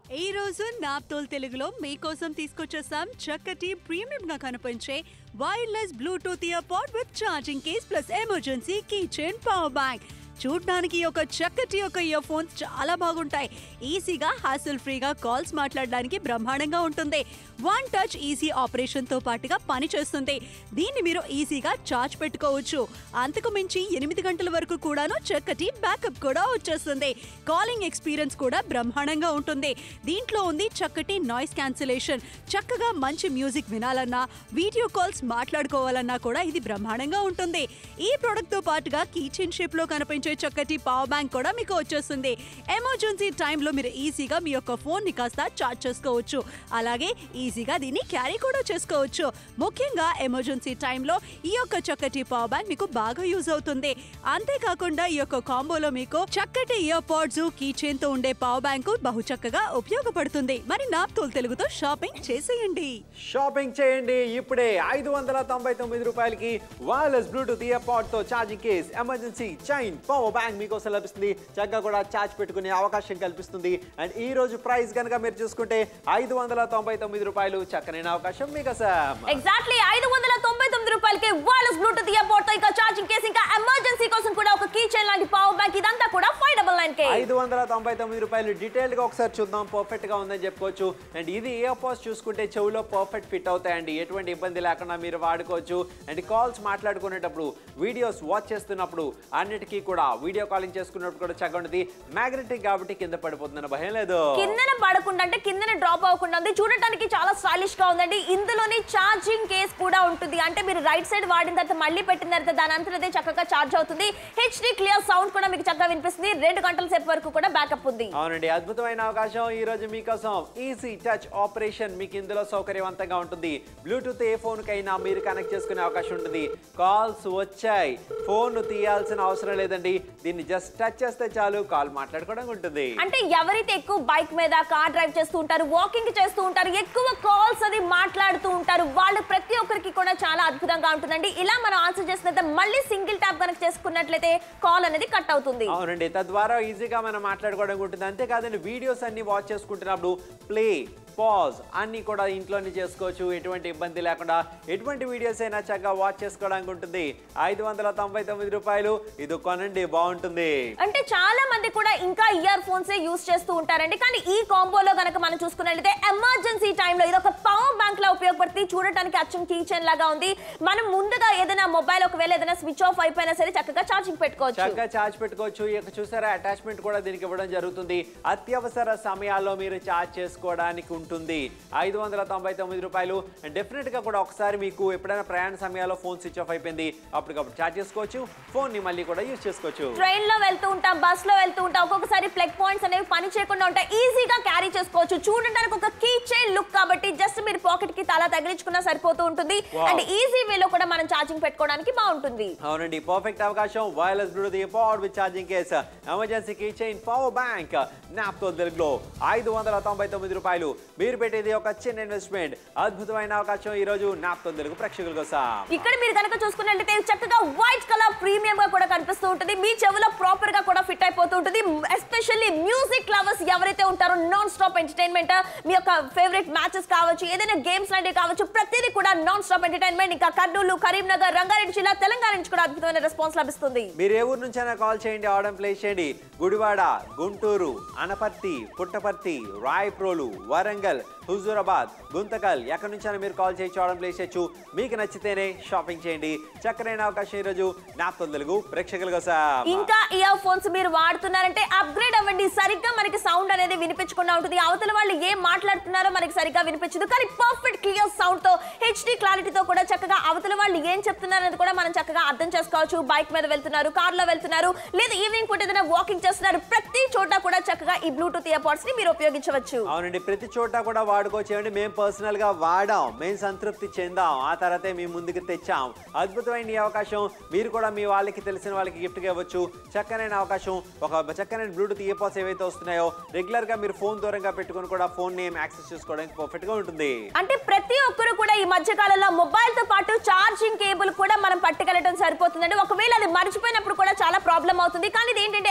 ఈ రోజు నాప్తోల్ తెలుగులో మీకోసం తీసుకొచ్చేసాం చక్కటి ప్రీమియం గా కనిపించే wireless Bluetooth ear pod with charging case plus emergency key chain power bank చూడ్డానికి ఒక చక్కటి ఒక ఇయర్ ఫోన్స్ చాలా బాగుంటాయి ఈజీగా హాసిల్ ఫ్రీగా కాల్స్ మాట్లాడడానికి బ్రహ్మాండంగా ఉంటుంది వన్ టచ్ ఈజీ ఆపరేషన్ తో పాటుగా పని చేస్తుంది దీన్ని మీరు ఈజీగా చార్జ్ పెట్టుకోవచ్చు అంతకు మించి ఎనిమిది గంటల వరకు కూడాను చక్కటి బ్యాకప్ కూడా వచ్చేస్తుంది కాలింగ్ ఎక్స్పీరియన్స్ కూడా బ్రహ్మాండంగా ఉంటుంది దీంట్లో ఉంది చక్కటి నాయిస్ క్యాన్సిలేషన్ చక్కగా మంచి మ్యూజిక్ వినాలన్నా వీడియో కాల్స్ మాట్లాడుకోవాలన్నా కూడా ఇది బ్రహ్మాండంగా ఉంటుంది ఈ ప్రోడక్ట్ తో పాటుగా కీచెన్ షేప్ లో కనిపించే చక్కటి పవర్ బ్యాంక్ కూడా మీకు వచ్చేస్తుంది ఎమర్జెన్సీ టైంలో మీరు ఈజీగా మీ యొక్క ఫోన్ ని కాస్త చార్జ్ చేసుకోవచ్చు అలాగే ఈజీగా దీన్ని క్యారీ కూడా చేసుకోవచ్చు ముఖ్యంగా ఎమర్జెన్సీ టైంలో ఈ యొక్క చక్కటి పవర్ బ్యాంక్ మీకు బాగా యూజ్ అవుతుంది అంతేకాకుండా ఈ యొక్క కాంబోలో మీకు చక్కటి ఇయర్ పాడ్స్ కీ చైన్ తో ఉండే పవర్ బ్యాంకు బహు చక్కగా ఉపయోగపడుతుంది మరి నాప్తోల్ తెలుగుతో షాపింగ్ చేసేయండి షాపింగ్ చేయండి ఇప్పుడే ఐదు వందల తొంభై తొమ్మిది రూపాయలకి వైర్లెస్ బ్లూటూత్ ఇయర్ పాడ్ తో charging case emergency chain power bank మీకోసం లభిస్తుంది చక్కగా కూడా ఛార్జ్ పెట్టుకునే అవకాశం కల్పిస్తుంది అండ్ ఈ రోజు ప్రైస్ కనుక మీరు చూసుకుంటే ఐదు వందల తొంభై తొమ్మిది రూపాయలు చక్కనైన అవకాశం మీకోసం ఎగ్జాక్ట్లీ ఐదు వందల తొంభై తొమ్మిది రూపాయలకి వైర్లెస్ బ్లూటూత్ ఇయర్ పోర్ట్ తో ఇంకా ఛార్జింగ్ కేస్ ఇంకా ఎమర్జెన్సీ కోసం కూడా ఒక కీ చైన్ లాంటి పవర్ బ్యాంక్ ఇదంతా కూడా ఫైవ్ డబల్ నైన్ కే ఐదు వందల తొంభై తొమ్మిది రూపాయలు డీటెయిల్ గా ఒకసారి చూద్దాం పర్ఫెక్ట్ గా ఉందని చెప్పుకోవచ్చు అండ్ ఇది ఇయర్ పాడ్స్ చూసుకుంటే చెవులో పర్ఫెక్ట్ ఫిట్ అవుతాయండి ఎటువంటి ఇబ్బంది లేకుండా మీరు వాడుకోవచ్చు అండ్ కాల్స్ మాట్లాడుకునేటప్పుడు వీడియోస్ వాచ్ చేస్తున్నప్పుడు అన్నిటికీ కూడా వీడియో కాలింగ్ చేసుకున్నప్పుడు కూడా చక్కగా ఉంటుంది మ్యాగ్నెటిక్ కాబట్టి కింద పడిపోతుందని భయం లేదు కిందన పడకుండా అంటే కిందన డ్రాప్ అవ్వకుండా ఉంది చూడటానికి చాలా స్టైలిష్ గా ఉందండి ఇందులోని ఛార్జింగ్ కేస్ కూడా ఉంటుంది అంటే మీరు రైట్ సైడ్ వాడిన తర్వాత మళ్ళీ పెట్టిన తర్వాత దాని అంతటదే చక్కగా ఛార్జ్ అవుతుంది హెచ్డి క్లియర్ సౌండ్ కూడా మీకు చక్కగా వినిపిస్తుంది రెండు గంటల సేపు వరకు కూడా బ్యాకప్ ఉంది అవునండి అద్భుతమైన అవకాశం ఈ రోజు మీకోసం ఈజీ టచ్ ఆపరేషన్ మీకు ఇందులో సౌకర్యవంతంగా ఉంటుంది బ్లూటూత్ ఏ ఫోన్ కైనా మీరు కనెక్ట్ చేసుకునే అవకాశం ఉంటుంది కాల్స్ వచ్చాయి ఫోన్ తీయాల్సిన అవసరం లేదండి దీన్ని జస్ట్ టచ్ చేస్తే చాలు కాల్ మాట్లాడుకోవడం ఉంటుంది అంటే ఎవరైతే ఎక్కువ బైక్ మీద కార్ డ్రైవ్ చేస్తూ ఉంటారు వాకింగ్ చేస్తూ ఉంటారు ఎక్కువ కాల్స్ అది మాట్లాడుతూ ఉంటారు వాళ్ళు ప్రతి ఒక్కరికి కూడా చాలా అద్భుతంగా ఉంటుందండి ఇలా మనం ఆన్సర్ చేసినట్లయితే మళ్ళీ సింగిల్ ట్యాప్ కనుక చేసుకున్నట్లయితే కాల్ అనేది కట్ అవుతుంది అవునండి తద్వారా ఈజీగా మనం మాట్లాడుకోవడం ఉంటుంది అంతేకాదండి వీడియోస్ అన్ని వాచ్ చేసుకుంటున్నప్పుడు ప్లే పాజ్ అన్ని కూడా ఇంట్లోనే చేసుకోవచ్చు ఎటువంటి ఇబ్బంది లేకుండా ఎటువంటి వీడియోస్ అయినా చక్కగా వాచ్ చేసుకోవడానికి ఉంటుంది ఐదు వందల తొంభై తొమ్మిది రూపాయలు ఇది కొనండి బాగుంటుంది అంటే చాలా మంది కూడా ఇంకా ఇయర్ ఫోన్స్ యూస్ చేస్తూ ఉంటారండి కానీ ఈ కాంబోలో కనుక మనం చూసుకున్నట్లయితే ఎమర్జెన్సీ టైంలో ఇది ఒక పవర్ బ్యాంక్ లా ఉపయోగపడుతుంది చూడటానికి అచ్చం కిచెన్ లాగా ఉంది మనం ముందుగా ఏదైనా మొబైల్ ఒకవేళ ఏదైనా స్విచ్ ఆఫ్ అయిపోయినా సరే చక్కగా ఛార్జింగ్ పెట్టుకోవచ్చు చక్కగా ఛార్జ్ పెట్టుకోవచ్చు ఇక చూసారా అటాచ్మెంట్ కూడా దీనికి ఇవ్వడం జరుగుతుంది అత్యవసర సమయాల్లో మీరు ఛార్జ్ చేసుకోవడానికి ఉంటుంది ఐదు వందల తొంభై తొమ్మిది రూపాయలు అండ్ డెఫినెట్ గా కూడా ఒకసారి మీకు ఎప్పుడైనా ప్రయాణ సమయాల్లో ఫోన్ స్విచ్ ఆఫ్ అయిపోయింది అప్పటికప్పుడు ఛార్జ్ చేసుకోవచ్చు ఫోన్ ని మళ్ళీ కూడా యూజ్ చేసుకోవచ్చు ట్రైన్ లో వెళ్తూ ఉంటాం బస్ లో వెళ్తూ ఉంటాం ఒక్కొక్కసారి ప్లగ్ పాయింట్స్ అనేవి పని చేయకుండా ఉంటాయి ఈజీగా క్యారీ చేసుకోవచ్చు చూడడానికి ఒక కీ చైన్ లుక్ కాబట్టి జస్ట్ మీరు పాకెట్ కి తల తగిలించుకున్నా సరిపోతూ ఉంటుంది Wow. అండ్ ఈజీ వేలో కూడా మనం ఛార్జింగ్ పెట్టుకోవడానికి బాగుంటుంది అవునండి పర్ఫెక్ట్ అవకాశం wireless Bluetooth power with charging case emergency key chain power bank Naaptol తెలుగులో ఐదు వందల తొంభై తొమ్మిది రూపాయలు మీరు పెట్టేది ఒక చిన్న ఇన్వెస్ట్మెంట్ అద్భుతమైన అవకాశం ఈ రోజు నాప్తో తెలుగు ప్రేక్షకుల కోసం ఇక్కడ మీరు కనుక చూసుకున్నట్లయితే చక్కగా వైట్ కలర్ ప్రీమియం గా కూడా కనిపిస్తూ ఉంటుంది మీ చెవులో ప్రాపర్ గా కూడా ఫిట్ అయిపోతూ ఉంటుంది ఎస్పెషల్లీ మ్యూజిక్ లవర్స్ ఎవరైతే ఉంటారో నాన్ స్టాప్ ఎంటర్టైన్మెంట్ మీ యొక్క ఫేవరెట్ మ్యాచెస్ కావచ్చు ఏదైనా గేమ్స్ లాంటివి కావచ్చు ప్రతిదీ కూడా నాన్ స్టాప్ ఎంటర్టైన్మెంట్ ఇంకా కర్నూలు కరీంనగర్ రంగారెడ్డి జిల్లా తెలంగాణ నుంచి కూడా అద్భుతమైన రెస్పాన్స్ లభిస్తుంది మీరు ఏ ఊరు నుంచైనా కాల్ చేయండి ఆర్డర్ ప్లేస్ చేయండి గుడివాడ గుంటూరు అనపర్తి పుట్టపర్తి రాయప్రోలు వరంగల్ హుజూరాబాద్ గుంతకల్ ఎక్కడి నుంచైనా మీరు కాల్ చేయొచ్చు ఆర్డర్ ప్లేస్ చేయొచ్చు మీకు నచ్చితేనే షాపింగ్ చేయండి చక్కరైన అవకాశం ఈరోజు నాప్తో తెలుగు ప్రేక్షకుల కోసం ఇంకా ఇయర్ ఫోన్స్ మీరు వాడుతున్నారంటే అప్గ్రేడ్ అవ్వండి సరిగ్గా మనకి సౌండ్ అనేది వినిపించకుండా ఉంటుంది అవతల వాళ్ళు ఏం మాట్లాడుతున్నారో మనకి సరిగ్గా వినిపించదు కానీ పర్ఫెక్ట్ క్లియర్ సౌండ్ తో హెచ్డి క్లారిటీతో కూడా చక్కగా అవతల వాళ్ళు ఏం చెప్తున్నారు అనేది కూడా మనం చక్కగా అర్థం చేసుకోవచ్చు బైక్ మీద వెళ్తున్నారు కార్ లో వెళ్తున్నారు లేదా ఈవినింగ్ పూట ఏదైనా వాకింగ్ చేస్తున్నారు ప్రతి చోట కూడా చక్కగా ఈ బ్లూటూత్ ఇయర్ పాడ్స్ ని మీరు ఉపయోగించవచ్చు అవునండి ప్రతి చోట కూడా వాడుకోవచ్చు ఏమండి మేము పర్సనల్ గా వాడాం మేము సంతృప్తి చెందాం ఆ తర్వాతే మీ ముందుకు తెచ్చాం అద్భుతమైన ఈ అవకాశం మీరు కూడా మీ వాళ్ళకి తెలిసిన వాళ్ళకి గిఫ్ట్ గా ఇవ్వచ్చు చక్కనైన అవకాశం ఒక చక్కనైన బ్లూటూత్ ఇయర్ పాడ్స్ ఏవైతే వస్తున్నాయో రెగ్యులర్ గా మీరు ఫోన్ దూరంగా పెట్టుకొని కూడా ఫోన్ నేమ్ యాక్సెస్ చేసుకోవడానికి పర్ఫెక్ట్ గా ఉంటుంది అంటే ప్రతి ఒక్కరు కూడా ఈ మధ్య కాలంలో మొబైల్ తో పాటు ఛార్జింగ్ కేబుల్ కూడా మనం పట్టుకెళ్ళడం సరిపోతుందండి ఒకవేళ అది మర్చిపోయినప్పుడు కూడా చాలా ప్రాబ్లం అవుతుంది కానీ ఇది ఏంటంటే ఎమర్జెన్సీ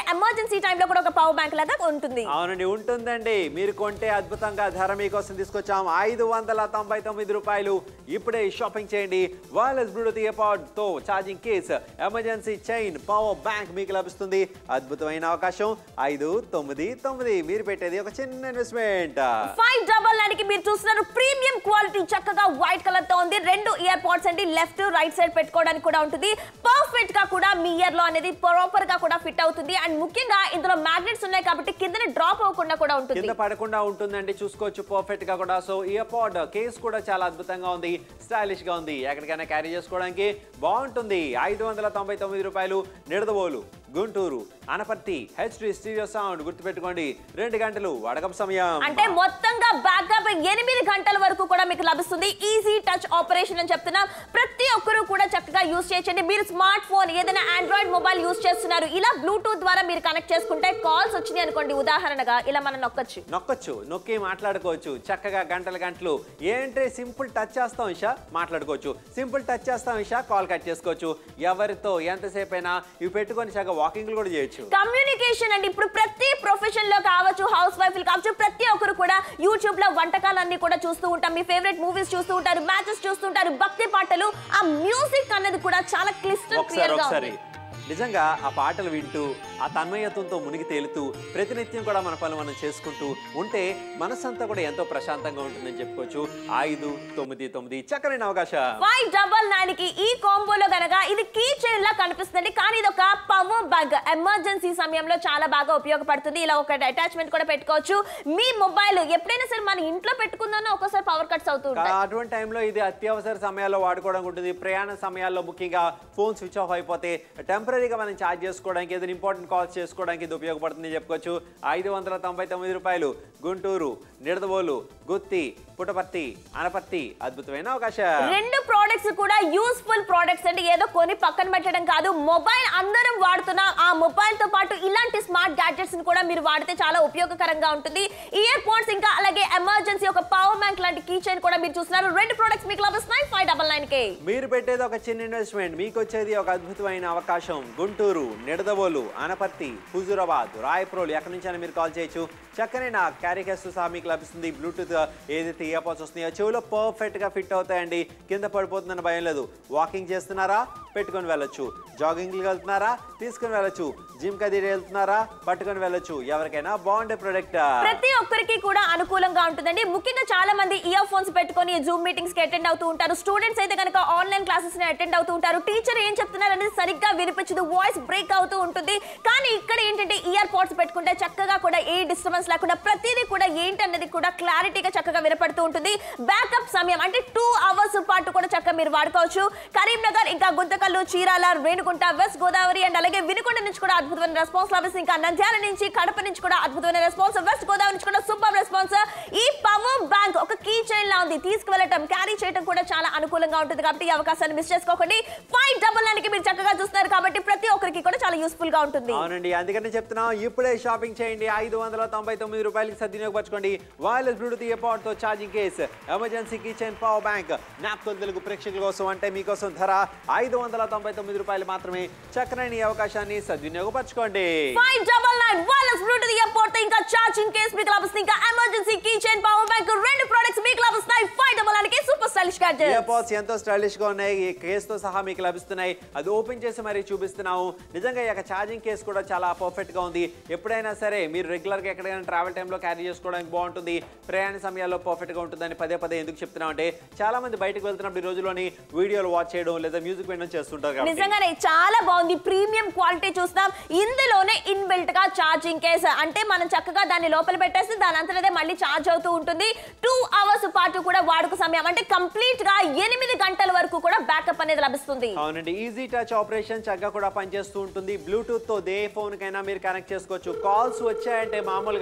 ఎమర్జెన్సీ టైంలో కూడా ఒక పవర్ బ్యాంక్ లాగా ఉంటుంది అవునండి ఉంటుందండి మీరు కొంటే అద్భుతంగా ధర మీకోసం తీసుకొచ్చాం ఐదు వందల తొంభై తొమ్మిది రూపాయలు ఇప్పుడే షాపింగ్ చేయండి వైర్లెస్ బ్లూటూత్ ఇయర్పాడ్ తో charging case emergency chain power bank మీకు లభిస్తుంది అద్భుతమైన అవకాశం ఐదు తొమ్మిది తొమ్మిది మీరు పెట్టేది ఒక చిన్న ఇన్వెస్ట్మెంట్ ఫైవ్ డబల్ నైన్ కి మీరు చూస్తున్నారు ప్రీమియం క్వాలిటీ చక్కగా వైట్ కలర్ తో ఉంది రెండు ఇయర్ పాడ్స్ అండి లెఫ్ట్ రైట్ సైడ్ పెట్టుకోవడానికి కూడా ఉంటుంది పర్ఫెక్ట్ గా కూడా మీ ఇయర్ లో అనేది ప్రాపర్ గా కూడా ఫిట్ అవుతుంది అండ్ ముఖ్యంగా ఇందులో మ్యాగ్నెట్స్ ఉన్నాయి కాబట్టి కింద డ్రాప్ అవ్వకుండా కూడా ఉంటుంది కింద పడకుండా ఉంటుందండి చూసుకోవచ్చు పర్ఫెక్ట్ గా కూడా సో ఇయర్ పాడ్ కేస్ కూడా చాలా అద్భుతంగా ఉంది స్టైలిష్ గా ఉంది ఎక్కడికైనా క్యారీ చేసుకోవడానికి బాగుంటుంది ఐదు వందల తొంభై తొమ్మిది రూపాయలు Nidadavolu Guntur Anaparthi HD stereo sound గుర్తుపెట్టుకోండి రెండు గంటలు వడకం సమయం అంటే మొత్తంగా బ్యాకప్ ఎనిమిది గంటల వరకు కూడా మీకు లభిస్తుంది ఈజీ టచ్ ఆపరేషన్ అని చెప్తున్నాం ప్రతి ఒక్కరూ కూడా చక్కగా యూస్ చేయొచ్చండి మీరు స్మార్ట్ ఫోన్ ఏదైనా ఆండ్రాయిడ్ మొబైల్ యూస్ చేస్తున్నారు ఇలా బ్లూటూత్ ద్వారా మీరు కనెక్ట్ చేసుకుంటే కాల్స్ వచ్చినాయి అనుకోండి ఉదాహరణగా ఇలా మనం నొక్కచ్చు నొక్కొచ్చు నొక్కి మాట్లాడుకోవచ్చు చక్కగా గంటల గంటలు ఏంటి సింపుల్ టచ్ చేస్తాం ఇషా మాట్లాడుకోవచ్చు సింపుల్ టచ్ చేస్తాం ఇషా కాల్ కట్ చేసుకోవచ్చు ఎవరితో ఎంతసేపు అయినా ఇవి పెట్టుకొని చక్కగా వాకింగ్లు కూడా చేయొచ్చు కమ్యూనికేషన్ అండి ఇప్పుడు ప్రతి ప్రొఫెషన్ లో కావచ్చు హౌస్ వైఫ్ కావచ్చు ప్రతి ఒక్కరు కూడా యూట్యూబ్ లో వంటకాలన్నీ కూడా చూస్తూ ఉంటాం మీ ఫేవరెట్ మూవీస్ చూస్తూ ఉంటారు మ్యాచెస్ చూస్తుంటారు భక్తి పాటలు ఆ మ్యూజిక్ అనేది కూడా చాలా క్లిస్టల్ ఒకసారి క్లియర్ గా ఒకసారి ఉంది నిజంగా ఆ పాటలు వింటూ ఆ తన్మయత్వంతో మునిగి తేలుతూ ప్రతినిత్యం కూడా మన పనులు మనం చేసుకుంటూ ఉంటే మనసంతా కూడా ఎంతో ప్రశాంతంగా ఉంటుందని చెప్పుకోవచ్చు ఐదు తొమ్మిది తొమ్మిది చక్కనైన అవకాశం ఫైవ్ డబల్ నైన్ కి ఈ కాంబోలో గనక ఇది కీ చైన్ లా కనిపిస్తుంది కానీ ఇది ఒక పవర్ బ్యాగ్ ఎమర్జెన్సీ సమయంలో చాలా బాగా ఉపయోగపడుతుంది ఇలా ఒక అటాచ్మెంట్ కూడా పెట్టుకోవచ్చు మీ మొబైల్ ఎప్పుడైనా సరే మన ఇంట్లో పెట్టుకుందానో ఒక్కోసారి పవర్ కట్స్ అవుతూ ఉంటాయి కా- అటువంటి టైంలో ఇది అత్యవసర సమయాల్లో వాడుకోవడం ఉంటుంది ప్రయాణ సమయాల్లో ముఖ్యంగా ఫోన్ స్విచ్ ఆఫ్ అయిపోతే టెంపరీగా మనం ఛార్జ్ చేసుకోవడానికి ఏదైనా ఇంపార్టెంట్ కాల్స్ చేసుకోవడానికి ఇది ఉపయోగపడుతుంది చెప్పుకోవచ్చు ఐదు వందల తొంభై తొమ్మిది రూపాయలు గుంటూరు నిడదవోలు గుత్తి పుటపర్తి అనపర్తి అద్భుతమైన అవకాశం రెండు ప్రోడక్ట్స్ కూడా యూస్ఫుల్ ప్రోడక్ట్స్ అంటే ఏదో కొని పక్కన పెట్టడం కాదు మొబైల్ అందరం వాడుతున్నాం ఆ మొబైల్ తో పాటు ఇలాంటి స్మార్ట్ గ్యాడ్జెట్స్ ని కూడా మీరు వాడితే చాలా ఉపయోగకరంగా ఉంటుంది ఇయర్ పోడ్స్ ఇంకా అలాగే ఎమర్జెన్సీ ఒక పవర్ బ్యాంక్ లాంటి కీ చైన్ కూడా మీరు చూస్తున్నారు రెండు ప్రోడక్ట్స్ మీకు లభిస్తున్నాయి ఫైవ్ డబల్ నైన్ కే మీరు పెట్టేది ఒక చిన్న ఇన్వెస్ట్మెంట్ మీకు వచ్చేది ఒక అద్భుతమైన అవకాశం గుంటూరు నిడదవోలు అనపర్తి హుజూరాబాద్ రాయప్రోలు ఎక్కడి నుంచైనా మీరు కాల్ చేయొచ్చు చక్కనే నా క్యారీ కేసు సహా మీకు లభిస్తుంది బ్లూటూత్ ఏదైతే ఇయర్పాడ్స్ వస్తున్నాయో చెవిలో పర్ఫెక్ట్ గా ఫిట్ అవుతాయండి కింద పడిపోతుందని భయం లేదు వాకింగ్ చేస్తున్నారా పెట్టుకొని వెళ్ళొచ్చు జాగింగ్కి వెళ్తున్నారా తీసుకొని వెళ్ళొచ్చు జిమ్ కది వెళ్తున్నారా పట్టుకొని వెళ్ళొచ్చు ఎవరికైనా బాగుండే ప్రొడక్ట్ ప్రతి ఒక్కరికి కూడా అనుకూలంగా ఉంటుందండి ముఖ్యంగా చాలా మంది ఇయర్ ఫోన్స్ పెట్టుకొని జూమ్ మీటింగ్స్ కి అటెండ్ అవుతూ ఉంటారు స్టూడెంట్స్ అయితే కనుక ఆన్లైన్ క్లాసెస్ ని అటెండ్ అవుతూ ఉంటారు టీచర్ ఏం చెప్తున్నారు అనేది సరిగ్గా వినిపించదు వాయిస్ బ్రేక్ అవుతూ ఉంటుంది కానీ ఇక్కడ ఏంటంటే ఇయర్ పాడ్స్ పెట్టుకుంటే చక్కగా కూడా ఏ డిస్టర్బెన్స్ లేకుండా ప్రతిదీ కూడా ఏంటన్నది కూడా క్లారిటీగా చక్కగా వినపడుతూ ఉంటుంది బ్యాకప్ సమయం అంటే టూ అవర్స్ పాటు కూడా చక్కగా మీరు వాడుకోవచ్చు కరీంనగర్ ఇంకా గుంతకల్లు చీరాల రేణుగుంట వెస్ట్ గోదావరి అండ్ అలాగే వినుకొండ నుంచి కూడా అద్భుతమైన రెస్పాన్స్ లభిస్తుంది ఇంకా నంద్యాల నుంచి కడప నుంచి కూడా అద్భుతమైన రెస్పాన్స్ వెస్ట్ గోదావరి నుంచి కూడా సూపర్ రెస్పాన్స్ ఈ పవర్ బ్యాంక్ ఒక కీ చైన్ లా ఉంది తీసుకువెళ్ళటం క్యారీ చేయడం కూడా చాలా అనుకూలంగా ఉంటుంది కాబట్టి ఈ అవకాశాన్ని మిస్ చేసుకోకండి ఫైవ్ డబల్ నైన్ కి మీరు చక్కగా చూస్తున్నారు కాబట్టి ప్రతి ఒక్కరికి కూడా చాలా యూస్ఫుల్ గా ఉంటుంది అవునండి అందుకని చెప్తున్నాం ఇప్పుడే షాపింగ్ చేయండి ఐదు వందల తొంభై తొమ్మిది రూపాయలకి సద్వినియోగపరచుకోండి వైర్లెస్ బ్లూటూత్ ఇయర్పాడ్ తో charging case emergency key chain power bank Naaptol Telugu ప్రేక్షకుల కోసం అంటే మీకోసం ధర ఐదు వందల తొంభై తొమ్మిది రూపాయలు మాత్రమే చక్కనైన ఈ అవకాశాన్ని సద్వినియోగపరచుకోండి five double nine wireless Bluetooth earpod ఇంకా ఛార్జింగ్ కేస్ మీకు లభిస్తుంది ఇంకా emergency key chain power bank రెండు ప్రొడక్ట్స్ మీకు లభిస్తాయి ఫైవ్ డబల్ నైన్ కి సూపర్ స్టైలిష్ గ్యాడ్జెట్ ఇయర్పాడ్స్ ఎంతో స్టైలిష్ గా ఉన్నాయి ఈ కేస్ తో సహా మీకు లభిస్తున్నాయి అది ఓపెన్ చేసి మరీ చూపిస్తున్నాము నిజంగా ఈ యొక్క ఛార్జింగ్ కేస్ కూడా చాలా పర్ఫెక్ట్ గా ఉంది ఎప్పుడైనా సరే మీరు రెగ్యులర్ గా ఎక్కడైనా ట్రావెల్ టైంలో క్యారీ చేసుకోవడానికి బాగుంటుంది ప్రయాణ సమయాల్లో పర్ఫెక్ట్ గా ఉంటుందని పదే పదే ఎందుకు చెప్తున్నాం అంటే చాలా మంది బయటకు వెళ్తున్నప్పుడు ఈ రోజులోని వీడియోలు వాచ్ చేయడం లేదా మ్యూజిక్ వినడం చేస్తుంటారు కాబట్టి నిజంగానే చాలా బాగుంది ప్రీమియం క్వాలిటీ చూస్తాం ఇందులోనే ఇన్బిల్ట్ గా ఛార్జింగ్ కేస్ అంటే మనం చక్కగా దాన్ని లోపల పెట్టేస్తే దాని అంతటదే మళ్ళీ ఛార్జ్ అవుతూ ఉంటుంది టూ అవర్స్ పాటు కూడా వాడుక సమయం అంటే కంప్లీట్ గా ఎనిమిది గంటల వరకు కూడా బ్యాకప్ అనేది లభిస్తుంది అవునండి ఈజీ టచ్ ఆపరేషన్ చక్కగా కూడా పనిచేస్తూ ఉంటుంది బ్లూటూత్ తో ఏ ఫోన్ కైనా మీరు కనెక్ట్ చేసుకోవచ్చు కాల్స్ వచ్చాయంటే మామూలుగా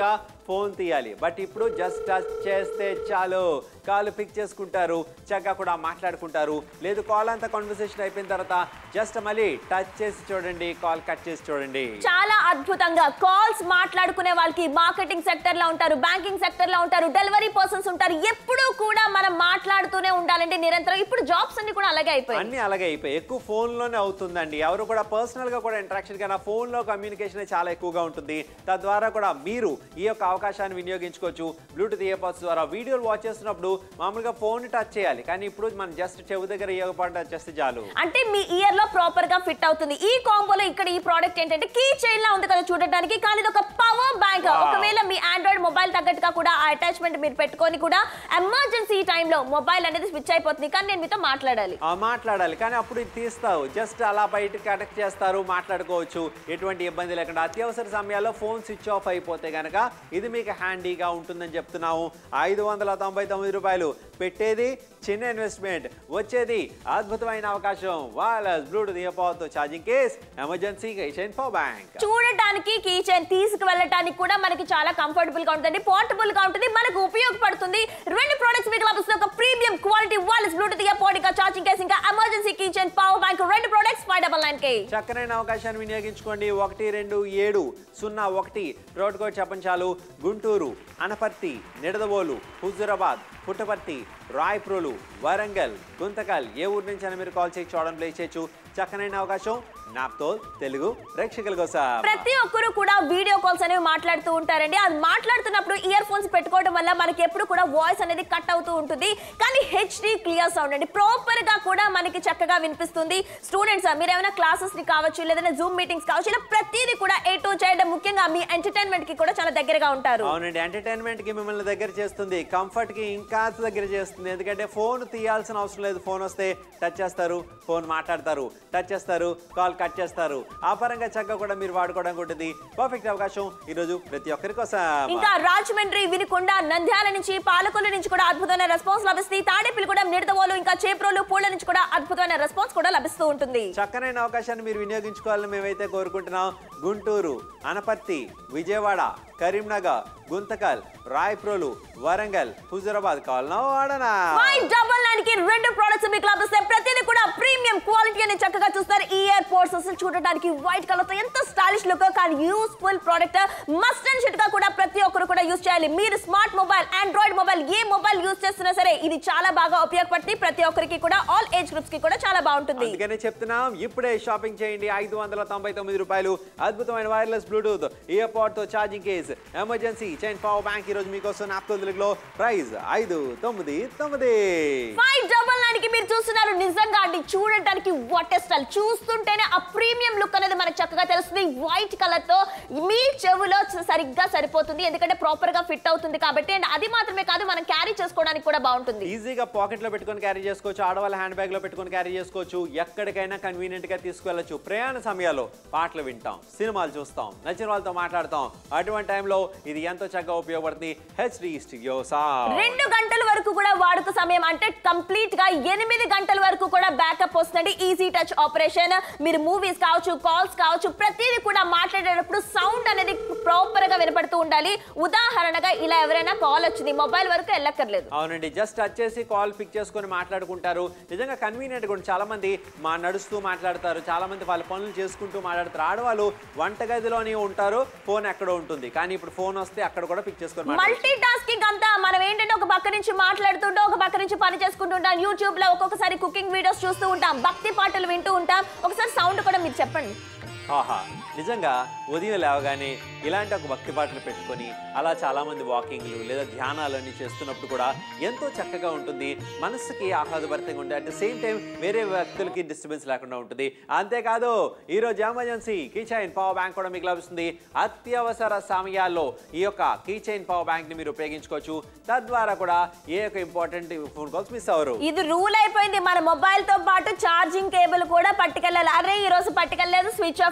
ఫోన్ తీయాలి బట్ ఇప్పుడు జస్ట్ టచ్ చేస్తే చాలు కాల్ పిక్ చేసుకుంటారు చక్కగా కూడా మాట్లాడుకుంటారు లేదు కాల్ అంతా కాన్వర్సేషన్ అయిపోయిన తర్వాత జస్ట్ మళ్ళీ టచ్ చేసి చూడండి కాల్ కట్ చేసి చూడండి చాలా అద్భుతంగా కాల్స్ మాట్లాడుకునే వాళ్ళకి మార్కెటింగ్ సెక్టర్ లో ఉంటారు బ్యాంకింగ్ సెక్టర్ లో ఉంటారు డెలివరీ పర్సన్స్ ఉంటారు ఎప్పుడూ కూడా మనం మాట్లాడుతూనే ఉండాలంటే నిరంతరం ఇప్పుడు జాబ్స్ అన్ని కూడా అలాగే అయిపోయాయి అన్ని అలాగే అయిపోయి ఎక్కువ ఫోన్ లోనే అవుతుందండి ఎవరు కూడా పర్సనల్ గా కూడా ఇంటరాక్షన్ కన్నా ఫోన్ లో కమ్యూనికేషన్ చాలా ఎక్కువగా ఉంటుంది తద్వారా కూడా మీరు ఈ యొక్క అవకాశాన్ని వినియోగించుకోవచ్చు బ్లూటూత్ ఇయర్ పాడ్స్ ద్వారా వీడియోలు వాచ్ చేస్తున్నప్పుడు మామూలుగా ఫోన్ టచ్ చేయాలి కానీ ఇప్పుడు మనం జస్ట్ చెవు దగ్గర ఇయర్ పాడ్ టచ్ చేస్తే చాలు అంటే మీ ఇయర్ లో ప్రాపర్ గా ఫిట్ అవుతుంది ఈ కాంబోలో ఇక్కడ ఈ ప్రోడక్ట్ ఏంటంటే కీ చైన్ లా ఉంది కదా చూడడానికి కానీ ఇది ఒక పవర్ బ్యాంక్ Wow. ఒకవేళ మీ ఆండ్రాయిడ్ మొబైల్ తగ్గట్టుగా కూడా ఆ అటాచ్మెంట్ మీరు పెట్టుకొని కూడా ఎమర్జెన్సీ టైంలో మొబైల్ అనేది స్విచ్ అయిపోతుంది కానీ నేను మీతో మాట్లాడాలి ఆ, మాట్లాడాలి కానీ అప్పుడు ఇది తీస్తావు జస్ట్ అలా బయటకి కనెక్ట్ చేస్తారు మాట్లాడుకోవచ్చు ఎటువంటి ఇబ్బంది లేకుండా అత్యవసర సమయాల్లో ఫోన్ స్విచ్ ఆఫ్ అయిపోతే గనక ఇది మీకు హ్యాండీగా ఉంటుందని చెప్తున్నాము ఐదు వందల తొంభై తొమ్మిది రూపాయలు పెట్టేది చిన్న ఇన్వెస్ట్మెంట్ వచ్చేది అద్భుతమైన అవకాశం వైర్లెస్ బ్లూటూత్ ఇయర్పాడ్తో charging case emergency chain power bank చూడటానికి కీ చైన్ తీసుకువెళ్ళటానికి కూడా మనకి చాలా కంఫర్టబుల్ గా ఉంటుంది పోర్టబుల్ గా ఉంటుంది మనకు ఉపయోగపడుతుంది రెండు ప్రొడక్ట్స్ మీకు లభిస్తుంది ఒక premium quality wireless Bluetooth ear ఇంకా ఛార్జింగ్ కేస్ ఇంకా emergency key chain power bank రెండు ప్రొడక్ట్స్ ఫైవ్ డబల్ నైన్ కే చక్కనైన అవకాశాన్ని వినియోగించుకోండి ఒకటి రెండు ఏడు సున్నా ఒకటి రోడ్ కోడ్ చెప్పంచాలు గుంటూరు అనపర్తి నిడదవోలు హుజురాబాద్ పుట్టపర్తి రాయప్రోలు వరంగల్ గుంతకల్ ఏ ఊరు నుంచి అయినా మీరు కాల్ చేసి చూడడం ప్లే చేయొచ్చు చక్కనైన అవకాశం నాప్తో తెలుగు ప్రేక్షకుల కోసం ప్రతి ఒక్కరు కూడా వీడియో కాల్స్ అనేవి మాట్లాడుతూ ఉంటారండి అది మాట్లాడుతున్నప్పుడు ఇయర్ ఫోన్స్ పెట్టుకోవడం వల్ల మనకి ఎప్పుడు కూడా వాయిస్ అనేది కట్ అవుతూ ఉంటుంది కానీ హెచ్డి క్లియర్ సౌండ్ అండి ప్రాపర్ గా కూడా మనకి చక్కగా వినిపిస్తుంది స్టూడెంట్స్ మీరు ఏమైనా క్లాసెస్ ని కావచ్చు లేదంటే జూమ్ మీటింగ్స్ కావచ్చు ఇలా ప్రతిదీ కూడా ఏ టు చేయడం ముఖ్యంగా మీ ఎంటర్టైన్మెంట్ కి కూడా చాలా దగ్గరగా ఉంటారు అవునండి ఎంటర్టైన్మెంట్ కి మిమ్మల్ని దగ్గర చేస్తుంది కంఫర్ట్ కి ఇంకా దగ్గర చేస్తుంది ఎందుకంటే ఫోన్ తీయాల్సిన అవసరం లేదు ఫోన్ వస్తే టచ్ చేస్తారు ఫోన్ మాట్లాడతారు టచ్ చేస్తారు కాల్ కట్ చేస్తారు ఆ పరంగా చక్కగా కూడా మీరు వాడుకోవడానికి ఉంటుంది పర్ఫెక్ట్ అవకాశం ఈరోజు ప్రతి ఒక్కరి కోసం ఇంకా రాజమండ్రి వినుకొండ నంద్యాల నుంచి పాలకొల్లు నుంచి కూడా అద్భుతమైన రెస్పాన్స్ లభిస్తుంది తాడేపల్లి కూడా నిడదవోలు ఇంకా చేప్రోలు పూళ్ళ నుంచి కూడా అద్భుతమైన రెస్పాన్స్ కూడా లభిస్తూ ఉంటుంది చక్కనైన అవకాశాన్ని మీరు వినియోగించుకోవాలని మేమైతే కోరుకుంటున్నాం గుంటూరు అనపర్తి విజయవాడ కరీంనగర్ గుంతకల్ రాయప్రోలు వరంగల్ హుజురాబాద్ కావాలన్నా వాడనా ఫైవ్ డబల్ నైన్ కి రెండు ప్రొడక్ట్స్ మీకు లభిస్తాయి ప్రతిదీ కూడా ప్రీమియం క్వాలిటీ అని చక్కగా చూస్తారు ఈ ఇయర్ పోర్ట్స్ అసలు చూడడానికి వైట్ కలర్ తో ఎంత స్టైలిష్ లుక్ కానీ useful product must and should గా కూడా ప్రతి ఒక్కరు కూడా యూస్ చేయాలి మీరు స్మార్ట్ మొబైల్ ఆండ్రాయిడ్ మొబైల్ ఏ మొబైల్ యూస్ చేస్తున్నా సరే ఇది చాలా బాగా ఉపయోగపడుతుంది ప్రతి ఒక్కరికి కూడా ఆల్ ఏజ్ గ్రూప్స్ కి కూడా చాలా బాగుంటుంది అందుకనే చెప్తున్నాం ఇప్పుడే షాపింగ్ చేయండి ఐదు వందల తొంభై తొమ్మిది రూపాయలు అద్భుతమైన వైర్లెస్ బ్లూటూత్ ఇయర్ పాడ్ తో charging case emergency chain power bank ఈ రోజు మీకోసం నాప్తో తెలుగులో ప్రైస్ ఐదు తొమ్మిది తొమ్మిది ఫైవ్ డబల్ నైన్ కి మీరు చూస్తున్నారు నిజంగా అండి చూడటానికి వాట్ స్టైల్ చూస్తుంటేనే ఆ ప్రీమియం లుక్ అనేది మనకు చక్కగా తెలుస్తుంది వైట్ కలర్ తో మీ చెవులో సరిగ్గా సరిపోతుంది ఎందుకంటే ప్రాపర్ గా ఫిట్ అవుతుంది కాబట్టి అండ్ అది మాత్రమే కాదు మనం క్యారీ చేసుకోవడానికి కూడా బాగుంటుంది ఈజీగా పాకెట్ లో పెట్టుకొని క్యారీ చేసుకోవచ్చు ఆడవాళ్ళ హ్యాండ్ బ్యాగ్ లో పెట్టుకొని క్యారీ చేసుకోవచ్చు ఎక్కడికైనా కన్వీనియంట్ గా తీసుకెళ్లొచ్చు ప్రయాణ సమయాల్లో పాటలు వింటాం సినిమాలు చూస్తాం నచ్చిన వాళ్ళతో మాట్లాడతాం అటువంటి టైంలో ఇది ఎంతో చక్కగా ఉపయోగపడుతుంది హెచ్డి స్టూడియో రెండు గంటల వరకు కూడా వాడుక సమయం అంటే కంప్లీట్ గా ఎనిమిది గంటల వరకు కూడా బ్యాకప్ వస్తుంది ఈజీ టచ్ ఆపరేషన్ మీరు మూవీస్ కావచ్చు కాల్స్ కావచ్చు ప్రతిదీ కూడా మాట్లాడేటప్పుడు సౌండ్ అనేది ప్రాపర్ గా వినపడుతూ ఉండాలి ఉదాహరణగా ఇలా ఎవరైనా కాల్ వచ్చింది మొబైల్ వరకు వెళ్ళక్కర్లేదు అవునండి జస్ట్ టచ్ చేసి కాల్ పిక్ చేసుకొని మాట్లాడుకుంటారు నిజంగా కన్వీనియంట్ కూడా చాలా మంది మా నడుస్తూ మాట్లాడతారు చాలా మంది వాళ్ళ పనులు చేసుకుంటూ మాట్లాడతారు ఆడవాళ్ళు వంటగదిలోనే ఉంటారు ఫోన్ ఎక్కడో ఉంటుంది కానీ ఇప్పుడు ఫోన్ వస్తే అక్కడ కూడా పిక్ చేసుకొని మాట్లాడచ్చు. మల్టీ టాస్కింగ్ అంతా మనం ఏంటంటే ఒక పక్క నుంచి మాట్లాడుతుంటాం ఒక పక్క నుంచి పని చేసుకుంటుంటాం యూట్యూబ్ లో ఒక్కొక్కసారి కుకింగ్ వీడియోస్ చూస్తూ ఉంటాం భక్తి పాటలు వింటూ ఉంటాం ఒకసారి సౌండ్ కూడా మీరు చెప్పండి ఆహా నిజంగా ఉదయం లేవగానే ఇలాంటి ఒక భక్తి పాటలు పెట్టుకొని అలా చాలా మంది వాకింగ్లు లేదా ధ్యానాలు అన్ని చేస్తున్నప్పుడు కూడా ఎంతో చక్కగా ఉంటుంది మనసుకి ఆహ్లాదభరితంగా ఉంటుంది అట్ ద సేమ్ టైం వేరే వ్యక్తులకి డిస్టర్బెన్స్ లేకుండా ఉంటుంది అంతేకాదు ఈరోజు emergency key chain power bank కూడా మీకు లభిస్తుంది అత్యవసర సమయాల్లో ఈ యొక్క కీ చైన్ పవర్ బ్యాంక్ ని మీరు ఉపయోగించుకోవచ్చు తద్వారా కూడా ఏ యొక్క ఇంపార్టెంట్ ఫోన్ కాల్స్ మిస్ అవ్వరు ఇది రూల్ అయిపోయింది మన మొబైల్ తో పాటు ఛార్జింగ్ కేబుల్ కూడా పట్టుకెళ్ళాలి అరే ఈ రోజు పట్టుకెళ్ళలేదు switch off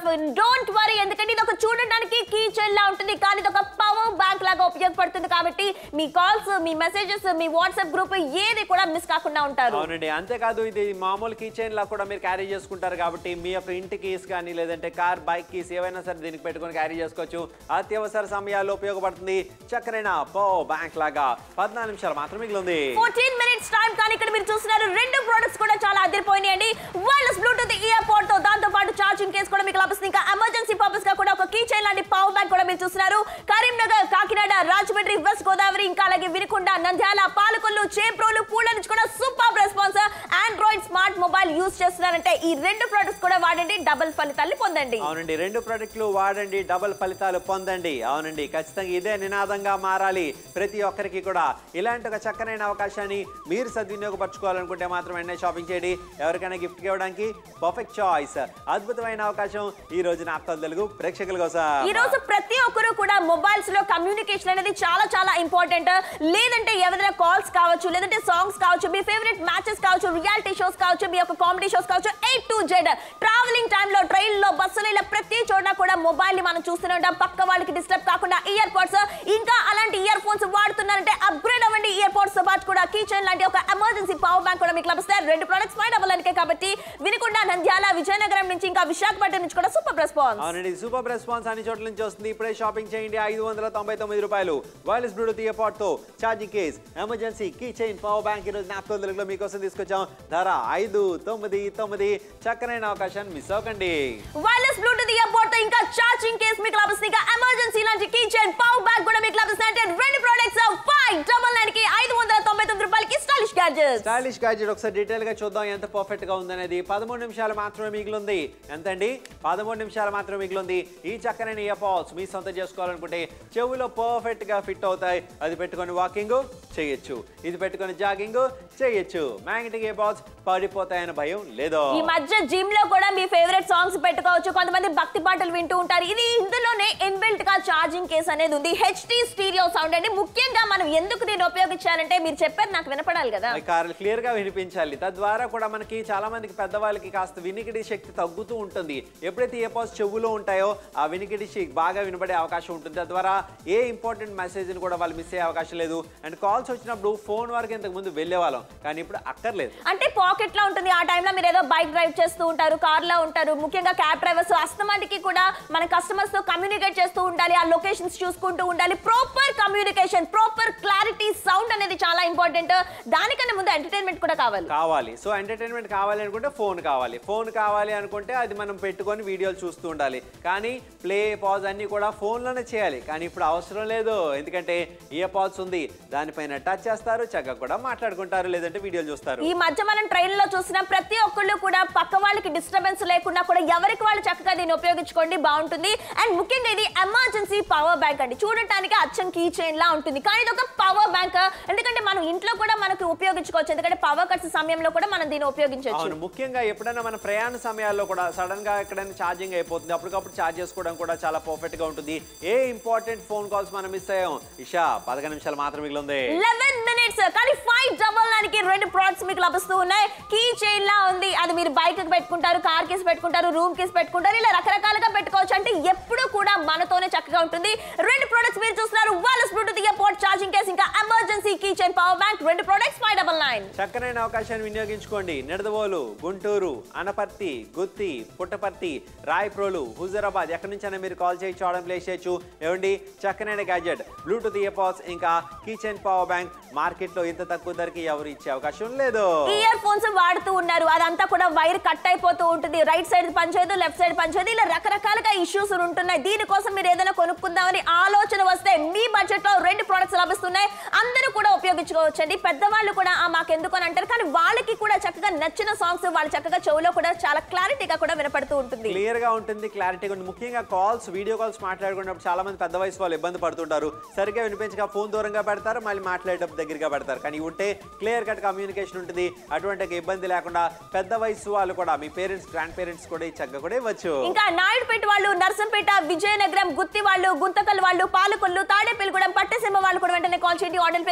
stuff don't worry ఎందుకంటే ఇది ఒక చూడడానికి కీ చైన్ లా ఉంటుంది కానీ ఇది ఒక పవర్ బ్యాంక్ లాగా ఉపయోగపడుతుంది కాబట్టి మీ కాల్స్ మీ మెసేజెస్ మీ వాట్సాప్ గ్రూప్ ఏది కూడా మిస్ కాకుండా ఉంటారు అవునండి అంతేకాదు ఇది మామూలు కీ చైన్ లా కూడా మీరు క్యారీ చేసుకుంటారు కాబట్టి మీ యొక్క ఇంటి కీస్ కానీ లేదంటే కార్ బైక్ కీస్ ఏవైనా సరే దీనికి పెట్టుకొని క్యారీ చేసుకోవచ్చు అత్యవసర సమయాల్లో ఉపయోగపడుతుంది చక్కరైన పో బ్యాంక్ లాగా పద్నాలుగు నిమిషాలు మాత్రం మిగిలింది ఫోర్టీన్ మినిట్స్ టైం కానీ ఇక్కడ మీరు చూస్తున్నారు రెండు ప్రొడక్ట్స్ కూడా చాలా అదిరిపోయినాయండి వైర్లెస్ బ్లూటూత్ ఇయర్ పోర్ట్ తో దాంతో పాటు ఛార్జింగ్ కేస్ కూడా మీకు లభిస్తుంది ఇంకా ఎమర్జెన్సీ పర్పస్ గా కూడా ఒక కీ చైన్ లాంటి పవర్ బ్యాంక్ కూడా మీరు చూస్తున్నారు కరీంనగర్ కాకినాడ రాజమండ్రి వెస్ట్ గోదావరి ఇంకా అలాగే వినుకొండ నంద్యాల పాలకొల్లు చేప్రోలు పూల నుంచి కూడా super response Android smart mobile use చేస్తున్నారంటే ఈ రెండు ప్రొడక్ట్స్ కూడా వాడండి డబుల్ ఫలితాన్ని పొందండి అవునండి రెండు ప్రోడక్ట్లు వాడండి డబుల్ ఫలితాలు పొందండి అవునండి ఖచ్చితంగా ఇదే నినాదంగా మారాలి ప్రతి ఒక్కరికి కూడా ఇలాంటి ఒక చక్కనైన అవకాశాన్ని మీరు సద్వినియోగపరచుకోవాలనుకుంటే మాత్రం వెంటనే షాపింగ్ చేయండి ఎవరికైనా గిఫ్ట్ ఇవ్వడానికి పర్ఫెక్ట్ చాయిస్ అద్భుతమైన అవకాశం ఈ రోజు నా తెలుగు ప్రేక్షకుల కోసం ఈ రోజు ప్రతి ఒక్కరు కూడా మొబైల్స్ లో కమ్యూనికేషన్ అనేది చాలా చాలా ఇంపార్టెంట్ లేదంటే ఎవరైనా కాల్స్ కావచ్చు లేదంటే సాంగ్స్ కావచ్చు మీ ఫేవరెట్ మ్యాచెస్ కావచ్చు రియాలిటీ షోస్ కావచ్చు మీ యొక్క కామెడీ షోస్ కావచ్చు ఏ టు జెడ్ ట్రావెలింగ్ టైంలో ట్రైన్లో బస్సులో ఇలా ప్రతి చోట కూడా మొబైల్ ని మనం చూస్తూనే ఉంటాం పక్క వాళ్ళకి డిస్టర్బ్ కాకుండా ఇయర్ పోడ్స్ ఇంకా అలాంటి ఇయర్ ఫోన్స్ వాడుతున్నారంటే అప్గ్రేడ్ అవ్వండి ఇయర్ పోడ్స్ తో పాటు కూడా కిచెన్ లాంటి ఒక ఎమర్జెన్సీ పవర్ బ్యాంక్ కూడా మీకు లభిస్తాయి రెండు ప్రొడక్ట్స్ ఫైన్ అవ్వడానికే కాబట్టి వినుకొండ నంద్యాల విజయనగరం నుంచి ఇంకా విశాఖపట్నం నుంచి కూడా సూపర్ రెస్పాన్స్ అవునండి సూపర్ రెస్పాన్స్ అన్ని చోట్ల నుంచి వస్తుంది ఇప్పుడే షాపింగ్ చేయండి ఐదు వందల తొంభై తొమ్మిది రూపాయలు వైర్లెస్ బ్లూటూత్ ఇయర్పాడ్ తో charging case emergency key chain power bank ఈరోజు నాప్తో తెలుగులో మీకోసం తీసుకొచ్చాం ధర ఐదు తొమ్మిది తొమ్మిది చక్కనైన అవకాశాన్ని మిస్ అవ్వకండి వైర్లెస్ బ్లూటూత్ ఇయర్ పోర్ట్ తో ఇంకా ఛార్జింగ్ కేస్ మీకు లభిస్తుంది ఇంకా ఎమర్జెన్సీ లాంటి కీ చైన్ పవర్ బ్యాగ్ కూడా మీకు లభిస్తుంది అంటే రెండు ప్రొడక్ట్స్ ఫైవ్ డబల్ నైన్ కి ఐదు వందల తొంభై తొమ్మిది రూపాయలకి స్టైలిష్ గ్యాడ్జెట్స్ స్టైలిష్ గ్యాడ్జెట్ ఒకసారి డీటెయిల్ గా చూద్దాం ఎంత పర్ఫెక్ట్ గా ఉందనేది పదమూడు నిమిషాలు మాత్రమే మిగిలింది ఎంతండి పదమూడు నిమిషాలు మాత్రమే మిగిలింది ఈ చక్కనైన ఇయర్ పాడ్స్ మీ సొంత చేసుకోవాలనుకుంటే చెవులో పర్ఫెక్ట్ గా ఫిట్ అవుతాయి అది పెట్టుకొని వాకింగ్ చేయొచ్చు ఇది పెట్టుకొని జాగింగ్ చేయొచ్చు మ్యాగ్నెటిక్ ఇయర్ పాడ్స్ పడిపోతాయన్న భయం లేదో ఈ మధ్య జిమ్ లో కూడా మీ ఫేవరెట్ సాంగ్స్ పెట్టుకోవచ్చు కొంతమంది భక్తి పాటలు వింటూ ఉంటారు ఇది ఇందులోనే ఇన్బిల్ట్ గా ఛార్జింగ్ కేస్ అనేది ఉంది హెచ్డి స్టీరియో సౌండ్ అండి ముఖ్యంగా మనం ఎందుకు దీన్ని ఉపయోగించాలంటే మీరు చెప్పేది నాకు వినపడాలి కదా కార్లు క్లియర్ గా వినిపించాలి తద్వారా కూడా మనకి చాలా మందికి పెద్దవాళ్ళకి కాస్త వినికిడి శక్తి తగ్గుతూ ఉంటుంది ఎప్పుడైతే ఏ పాస్ చెవులో ఉంటాయో ఆ వినికిడి శక్తి బాగా వినబడే అవకాశం ఉంటుంది తద్వారా ఏ ఇంపార్టెంట్ మెసేజ్ ని కూడా వాళ్ళు మిస్ అయ్యే అవకాశం లేదు అండ్ కాల్స్ వచ్చినప్పుడు ఫోన్ వరకు ఇంతకు ముందు వెళ్ళేవాళ్ళం కానీ ఇప్పుడు అక్కర్లేదు అంటే పాకెట్ లో ఉంటుంది ఆ టైంలో మీరు ఏదో బైక్ డ్రైవ్ చేస్తూ ఉంటారు కార్ లో ఉంటారు ముఖ్యంగా క్యాబ్ డ్రైవర్స్ అస్తమాటికి కూడా మన కస్టమర్స్ తో కమ్యూనికేట్ చేస్తూ ఉండాలి ఆ లొకేషన్స్ చూసుకుంటూ ఉండాలి proper communication proper clarity sound అనేది చాలా ఇంపార్టెంట్ దానికన్నా ముందు ఎంటర్టైన్మెంట్ కూడా కావాలి కావాలి సో ఎంటర్టైన్మెంట్ కావాలి అనుకుంటే ఫోన్ కావాలి ఫోన్ కావాలి అనుకుంటే అది మనం పెట్టుకొని వీడియోలు చూస్తూ ఉండాలి కానీ ప్లే పాజ్ అన్ని కూడా ఫోన్లోనే చేయాలి కానీ ఇప్పుడు అవసరం లేదు ఎందుకంటే ఇయర్ పాడ్స్ ఉంది దానిపైన టచ్ చేస్తారు చక్కగా కూడా మాట్లాడుకుంటారు లేదంటే వీడియోలు చూస్తారు ఈ మధ్య మనం ట్రైన్ లో చూసిన ప్రతి ఒక్కళ్ళు కూడా పక్క వాళ్ళకి డిస్టర్బెన్స్ లేకుండా కూడా ఎవరికి వాళ్ళు చక్కగా దీన్ని ఉపయోగించుకోండి బాగుంటుంది అండ్ ముఖ్యంగా ఇది ఎమర్జెన్సీ పవర్ బ్యాంక్ అండి చూడటానికి అచ్చం కీ చైన్ లా ఉంటుంది కానీ ఇది ఒక పవర్ బ్యాంక్ ఎందుకంటే మనం ఇంట్లో కూడా మనకు ఉపయోగించుకోవచ్చు ఎందుకంటే పవర్ కట్స్ సమయంలో కూడా మనం దీన్ని ఉపయోగించవచ్చు అవును ముఖ్యంగా ఎప్పుడైనా మన ప్రయాణ సమయాల్లో కూడా సడన్ గా ఎక్కడైనా ఛార్జింగ్ అయిపోతుంది అప్పటికప్పుడు ఛార్జ్ చేసుకోవడం కూడా చాలా పర్ఫెక్ట్ గా ఉంటుంది ఏ ఇంపార్టెంట్ ఫోన్ కాల్స్ మనం మిస్ అయ్యాం ఇషా పదకొండు నిమిషాలు మాత్రం మిగిలింది లెవెన్ మినిట్స్ కానీ ఫైవ్ డబల్ నైన్ కి రెండు ప్రొడక్ట్స్ మీకు లభిస్తూ ఉన్నాయి కీ చైన్ లా ఉంది అది మీరు బైక్ కి పెట్టుకుంటారు కార్ కేసు పెట్టుకుంటారు రూమ్ కేసు పెట్టుకుంటారు ఇలా రకరకాలుగా పెట్టుకోవచ్చు అంటే ఎప్పుడు కూడా మనతోనే చక్కగా ఉంటుంది రెండు ప్రొడక్ట్స్ మీరు చూస్తున్నారు wireless Bluetooth ear pod charging case ఇంకా emergency key chain power bank రెండు ప్రొడక్ట్స్ ఫైవ్ డబల్ నైన్ చక్కనైన అవకాశాన్ని వినియోగించుకోండి నిడదవోలు గుంటూరు అనపర్తి గుత్తి పుట్టపర్తి రాయప్రోలు హుజరాబాద్ ఎక్కడి నుంచైనా మీరు కాల్ చేయొచ్చు ఆర్డర్ ప్లేస్ చేయొచ్చు ఏమండి చక్కనైన గ్యాజెట్ బ్లూటూత్ ఇయర్ పాడ్స్ ఇంకా కిచెన్ పవర్ బ్యాంక్ మార్కెట్ లో ఇంత తక్కువ ధరకి ఎవరు ఇచ్చే అవకాశం లేదు ఇయర్ ఫోన్స్ వాడుతూ ఉన్నారు అదంతా కూడా వైర్ కట్ అయిపోతూ ఉంటుంది రైట్ సైడ్ పనిచేయదు లెఫ్ట్ సైడ్ పనిచేయదు ఇలా రకరకాలుగా ఇష్యూస్ ఉంటున్నాయి దీనికోసం మీరు ఏదైనా కొనుక్కుందామని ఆలోచన వస్తే మీ బడ్జెట్ లో రెండు ప్రొడక్ట్స్ లభిస్తున్నాయి అందరూ కూడా ఉపయోగించుకోవచ్చండి పెద్దవాళ్ళు కూడా ఆ మాకెందుకు అని అంటారు కానీ వాళ్ళకి కూడా చక్కగా నచ్చిన సాంగ్స్ వాళ్ళ చక్కగా చెవులో కూడా చాలా క్లారిటీగా కూడా వినపడుతూ ఉంటుంది క్లియర్ గా ఉంటుంది క్లారిటీగా ఉంటుంది ముఖ్యంగా కాల్స్ వీడియో కాల్స్ మాట్లాడుకున్నప్పుడు చాలా మంది పెద్ద వయసు వాళ్ళు ఇబ్బంది పడుతుంటారు సరిగ్గా వినిపించక ఫోన్ దూరంగా పెడతారు మళ్ళీ మాట్లాడేటప్పుడు దగ్గరగా పెడతారు కానీ ఇవి ఉంటే క్లియర్ కట్ కమ్యూనికేషన్ ఉంటుంది అటువంటి ఒక ఇబ్బంది లేకుండా పెద్ద వయసు వాళ్ళు కూడా మీ పేరెంట్స్ గ్రాండ్ పేరెంట్స్ కూడా ఈ చక్కగా కూడా ఇవ్వచ్చు ఇంకా నాయుడుపేట వాళ్ళు నర్సంపేట విజయనగరం గుత్తి వాళ్ళు గుంతకల్ వాళ్ళు పాలకొల్లు తాడేపల్లిగూడెం పట్టసీమ వాళ్ళు కూడా వెంటనే కాల్ చేయండి ఆర్డర్ ప్లేస్ చేయండి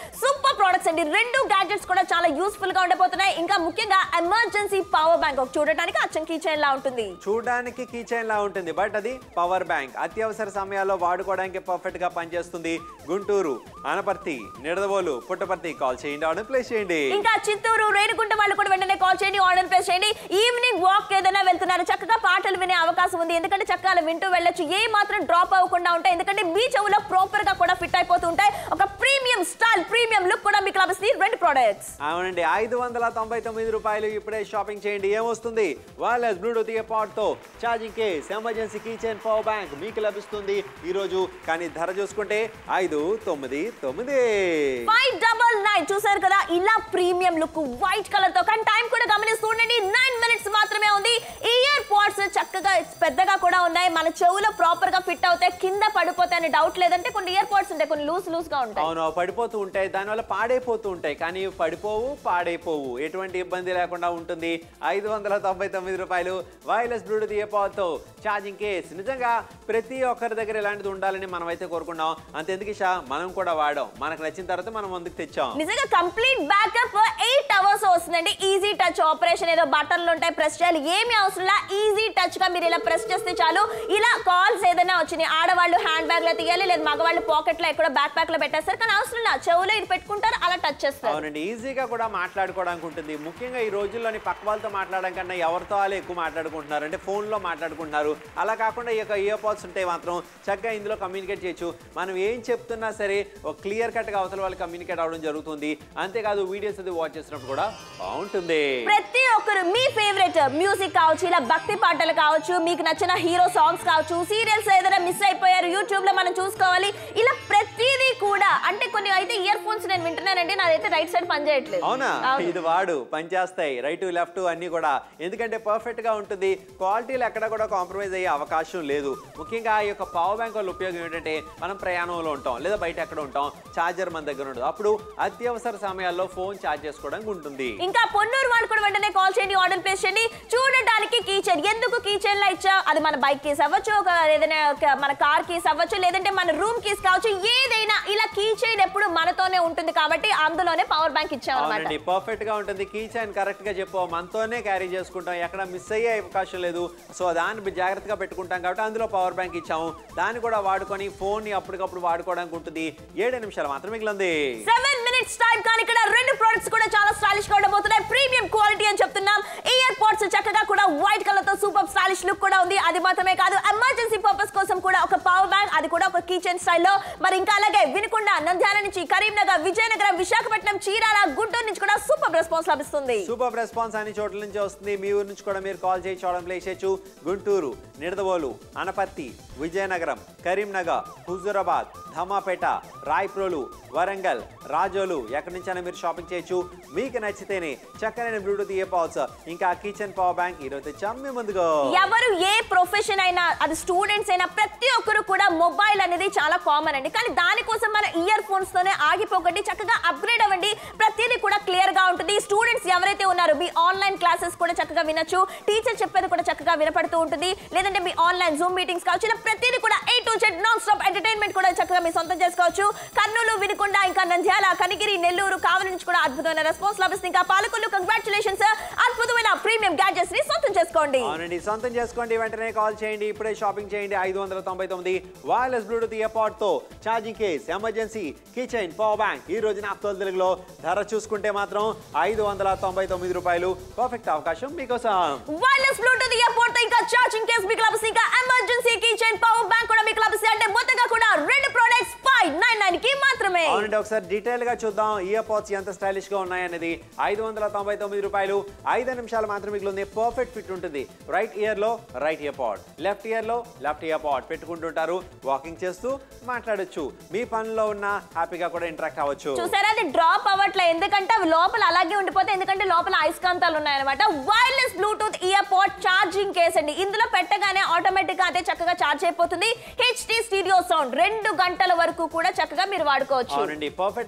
సూపర్ ప్రొడక్ట్స్ అండి రెండు గ్యాడ్జెట్స్ కూడా చాలా యూస్ఫుల్ గా ఉండబోతున్నాయి ఇంకా ముఖ్యంగా ఎమర్జెన్సీ పవర్ బ్యాంక్ ఒక చూడటానికి అచ్చం కీ చైన్ లా ఉంటుంది చూడడానికి కీ చైన్ లా ఉంటుంది బట్ అది పవర్ బ్యాంక్ అత్యవసర సమయాల్లో వాడుకోవడానికి పర్ఫెక్ట్ గా పనిచేస్తుంది గుంటూరు అనపర్తి నిడదవోలు పుట్టపర్తి కాల్ చేయండి ఆర్డర్ ప్లేస్ చేయండి ఇంకా చిత్తూరు రేణుగుంట వాళ్ళు కూడా వెంటనే కాల్ చేయండి ఆర్డర్ ప్లేస్ చేయండి ఈవినింగ్ వాక్ ఏదైనా వెళ్తున్నారు చక్కగా పాటలు వినే అవకాశం ఉంది ఎందుకంటే చక్కగా అలా వింటూ వెళ్ళొచ్చు ఏ మాత్రం డ్రాప్ అవ్వకుండా ఉంటాయి ఎందుకంటే మీ చెవులో ప్రాపర్ గా కూడా ఫిట్ అయిపోతూ ఉంటాయి ఒక ప్రీమియం స్టైల్ ప్రీమియం లుక్ కూడా మీకు లభిస్తుంది ఈ రెండు ప్రొడక్ట్స్ అవునండి ఐదు వందల తొంభై తొమ్మిది రూపాయలు ఇప్పుడే షాపింగ్ చేయండి ఏమొస్తుంది వైర్లెస్ బ్లూటూత్ ఇయర్ పాడ్ తో charging case emergency key chain power bank మీకు లభిస్తుంది ఈ రోజు కానీ ధర చూసుకుంటే ఐదు తొమ్మిది తొమ్మిది ఫైవ్ డబల్ నైన్ చూసారు కదా ఇలా ప్రీమియం లుక్ వైట్ కలర్ తో కానీ టైం కూడా గమనిస్తుండండి నైన్ మినిట్స్ మాత్రమే ఉంది ఇయర్ పాడ్స్ చక్కగా పెద్దగా కూడా ఉన్నాయి మన చెవులో ప్రాపర్ గా ఫిట్ అవుతాయి కింద పడిపోతాయి అనే డౌట్ లేదంటే కొన్ని ఇయర్ పాడ్స్ ఉంటాయి కొన్ని లూజ్ లూజ్ గా ఉంటాయి అవును పడిపోతూ ఉంటాయి దానివల్ల పాడైపోతూ ఉంటాయి కానీ ఇవి పడిపోవు పాడైపోవు ఎటువంటి ఇబ్బంది లేకుండా ఉంటుంది ఐదు వందల తొంభై తొమ్మిది రూపాయలు వైర్లెస్ బ్లూటూత్ ఇయర్పాడ్తో ఛార్జింగ్ కేస్ నిజంగా ప్రతి ఒక్కరి దగ్గర ఇలాంటిది ఉండాలని మనం అయితే కోరుకున్నాం అంతెందుకు ఇషా మనం కూడా వాడాం మనకు నచ్చిన తర్వాత మనం ముందుకు తెచ్చాం నిజంగా కంప్లీట్ బ్యాకప్ ఎయిట్ అవర్స్ వస్తుందండి ఈజీ టచ్ ఆపరేషన్ ఏదో బటన్లు ఉంటాయి ప్రెస్ చేయాలి ఏమి అవసరం లా ఈజీ టచ్ గా మీరు ఇలా ప్రెస్ చేస్తే చాలు ఇలా కాల్స్ ఏదైనా వచ్చినాయి ఆడవాళ్ళు హ్యాండ్ బ్యాగ్ లో తీయాలి లేదా మగవాళ్ళు పాకెట్ లో ఎక్కడో బ్యాక్ ప్యాక్ లో పెట్టేస్తారు కానీ అవసరం లా చెవులో ఇది పెట్టుకుంటారు అలా టచ్ చేస్తారు అవునండి ఈజీగా కూడా మాట్లాడుకోవడానికి ఉంటుంది ముఖ్యంగా ఈ రోజుల్లోని పక్క వాళ్ళతో మాట్లాడడం కన్నా ఎవరితో వాళ్ళు ఎక్కువ మాట్లాడుకుంటున్నారు అంటే ఫోన్లో మాట్లాడుకుంటున్నారు అలా కాకుండా ఈ యొక్క ఇయర్ పాడ్స్ ఉంటే మాత్రం చక్కగా ఇందులో కమ్యూనికేట్ చేయొచ్చు మనం ఏం చెప్తున్నా సరే ఒక క్లియర్ కట్గా అవతల వాళ్ళు కమ్యూనికేట్ అవ్వడం జరుగుతుంది అంతేకాదు వీడియోస్ అది వాచ్ చేసినప్పుడు కూడా బాగుంటుంది ప్రతి ఒక్కరు మీ ఫేవరెట్ మ్యూజిక్ కావచ్చు ఇలా భక్తి పాటలు కావచ్చు మీకు నచ్చిన హీరో సాంగ్స్ కావచ్చు సీరియల్స్ ఏదైనా మిస్ అయిపోయారు యూట్యూబ్ లో మనం చూసుకోవాలి ఇలా ప్రతిదీ కూడా అంటే కొన్ని అయితే ఇయర్ ఫోన్స్ నేను వింటున్నానంటే నాదైతే రైట్ సైడ్ పనిచేయట్లేదు అవునా అవును. ఇది వాడు పనిచేస్తాయి రైట్ లెఫ్ట్ అన్ని కూడా ఎందుకంటే పర్ఫెక్ట్ గా ఉంటుంది క్వాలిటీలు ఎక్కడ కూడా కాంప్రమైజ్ అయ్యే అవకాశం లేదు ముఖ్యంగా ఈ యొక్క పవర్ బ్యాంక్ వల్ల ఉపయోగం ఏంటంటే మనం ప్రయాణంలో ఉంటాం లేదా బయట ఎక్కడ ఉంటాం ఛార్జర్ మన దగ్గర ఉండదు అప్పుడు అత్యవసర సమయాల్లో ఫోన్ ఛార్జ్ చేసుకోవడానికి ఉంటుంది ఇంకా పొన్నూరు వాళ్ళు కూడా వెంటనే కాల్ చేయండి ఆర్డర్ ప్లేస్ చేయండి చూడటానికి కీ చైన్ ఎందుకు కీ చైన్ లా ఇచ్చా అది మన బైక్ కీస్ అవ్వచ్చు ఒక ఏదైనా ఒక మన కార్ కీస్ అవ్వచ్చు లేదంటే మన రూమ్ కీస్ కావచ్చు ఏదైనా ఇలా కీ చైన్ ఎప్పుడు మనతోనే ఉంటుంది కాబట్టి అందులోనే పవర్ బ్యాంక్ ఇచ్చాం అనమాట అవునండి పర్ఫెక్ట్ గా ఉంటుంది కీ చైన్ కరెక్ట్ గా చెప్పు మనతోనే క్యారీ చేసుకుంటాం ఎక్కడ మిస్ అయ్యే అవకాశం లేదు సో దాన్ని జాగ్రత్తగా పెట్టుకుంటాం కాబట్టి అందులో పవర్ బ్యాంక్ ఇచ్చాము దాన్ని కూడా వాడుకొని ఫోన్ ని అప్పటికప్పుడు వాడుకోవడానికి ఉంటుంది ఏడు నిమిషాలు మాత్రం మిగిలింది సెవెన్ మినిట్స్ టైం కానీ ఇక్కడ రెండు ప్రొడక్ట్స్ కూడా చాలా స్టైలిష్ గా ఉండబోతున్నాయి ప్రీమియం క్వాలిటీ అని చెప్తున్నాం ఇయర్ పాడ్స్ చక్కగా కూడా వైట్ కలర్ తో సూపర్ స్టైలిష్ లుక్ కూడా ఉంది అది మాత్రమే కాదు ఎమర్జెన్సీ పర్పస్ కోసం కూడా ఒక పవర్ బ్యాంక్ అది కూడా ఒక కిచెన్ స్టైల్లో మరి ఇంకా అలాగే వినుకొండ నంద్యాల నుంచి కరీంనగర్ విజయనగరం విశాఖపట్నం చీరాల గుంటూరు నుంచి కూడా సూపర్ రెస్పాన్స్ లభిస్తుంది సూపర్ రెస్పాన్స్ అన్ని చోట్ల నుంచి వస్తుంది మీ ఊరు నుంచి కూడా మీరు కాల్ చేసి చూడడం ప్లే చేయొచ్చు గుంటూరు నిడదవోలు అనపర్తి విజయనగరం కరీంనగర్ హుజూరాబాద్ ధమాపేట రాయ్ప్రోలు వరంగల్ రాజోలు ఎక్కడి నుంచైనా మీరు షాపింగ్ చేయొచ్చు మీకు నచ్చితేనే చక్కనైన బ్లూటూత్ ఇయర్ పాడ్స్ ఇంకా కిచెన్ పవర్ బ్యాంక్ ఈరోజు తెచ్చాం మీ ముందుగా ఎవరు ఏ ప్రొఫెషన్ అయినా అది స్టూడెంట్స్ అయినా ప్రతి ఒక్కరు కూడా మొబైల్ అనేది చాలా కామన్ అండి కానీ దానికోసం మన ఇయర్ ఫోన్స్ తోనే ఆగిపోకండి చక్కగా అప్గ్రేడ్ అవ్వండి ప్రతిదీ కూడా క్లియర్ గా ఉంటుంది స్టూడెంట్స్ ఎవరైతే ఉన్నారో మీ ఆన్లైన్ క్లాసెస్ కూడా చక్కగా వినొచ్చు టీచర్ చెప్పేది కూడా చక్కగా వినపడుతూ ఉంటుంది లేదంటే మీ ఆన్లైన్ జూమ్ మీటింగ్స్ కావచ్చు ఇలా ప్రతిదీ కూడా A to Z non stop entertainment కూడా చక్కగా మీ సొంతం చేసుకోవచ్చు కర్నూలు వినుకొండ ఇంకా నంద్యాల కనిగిరి నెల్లూరు కావలి నుంచి కూడా అద్భుతమైన రెస్పాన్స్ లభిస్తుంది ఇంకా పాలకొల్లు కంగ్రాచులేషన్స్ అద్భుతమైన ప్రీమియం గ్యాడ్జెట్స్ ని సొంతం చేసుకోండి అవునండి సొంతం చేసుకోండి వెంటనే కాల్ చేయండి ఇప్పుడే షాపింగ్ చేయండి ఐదు వందల తొంభై తొమ్మిది వైర్లెస్ బ్లూటూత్ ఇయర్ తో charging case emergency key chain power bank ఈ రోజు నాప్తోల్ తెలుగులో ధర చూసుకుంటే మాత్రం ఐదు వందల తొంభై తొమ్మిది రూపాయలు పర్ఫెక్ట్ అవకాశం మీకోసం వైర్లెస్ బ్లూటూత్ ఇయర్ పోర్ట్ తో ఇంకా ఛార్జింగ్ కేస్ మీకు లభిస్తుంది ఇంకా ఎమర్జెన్సీ కిచెన్ పవర్ బ్యాంక్ కూడా మీకు లభిస్తుంది అంటే మొత్తంగా కూడా రెండు ప్రొడక్ట్స్ ఫైవ్ నైన్ నైన్ కి మాత్రమే అవునండి ఒకసారి డీటెయిల్ గా చూద్దాం ఇయర్ పాడ్స్ ఎంత స్టైలిష్ గా ఉన్నాయనేది ఐదు వందల తొంభై తొమ్మిది రూపాయలు ఐదు నిమిషాలు మాత్రం మిగిలింది పర్ఫెక్ట్ ఫిట్ ఉంటుంది రైట్ ఇయర్ లో right ear pod left ear లో లెఫ్ట్ ఇయర్ పాడ్ పెట్టుకుంటుంటారు వాకింగ్ చేస్తూ మాట్లాడొచ్చు మీ పనిలో ఉన్న హ్యాపీగా కూడా ఇంటరాక్ట్ అవ్వచ్చు చూసారా అది డ్రాప్ అవ్వట్లే ఎందుకంటే అవి లోపల అలాగే ఉండిపోతే ఎందుకంటే లోపల అయస్కాంతాలు ఉన్నాయన్నమాట wireless Bluetooth ear pod charging case అండి ఇందులో పెట్టగానే ఆటోమేటిక్ గా అదే చక్కగా ఛార్జ్ అయిపోతుంది హెచ్డి స్టీడియో సౌండ్ రెండు గంటల వరకు కూడా చక్కగా మీరు వాడుకోవచ్చు అవునండి పర్ఫెక్ట్ గా కూడా ఉపయోగ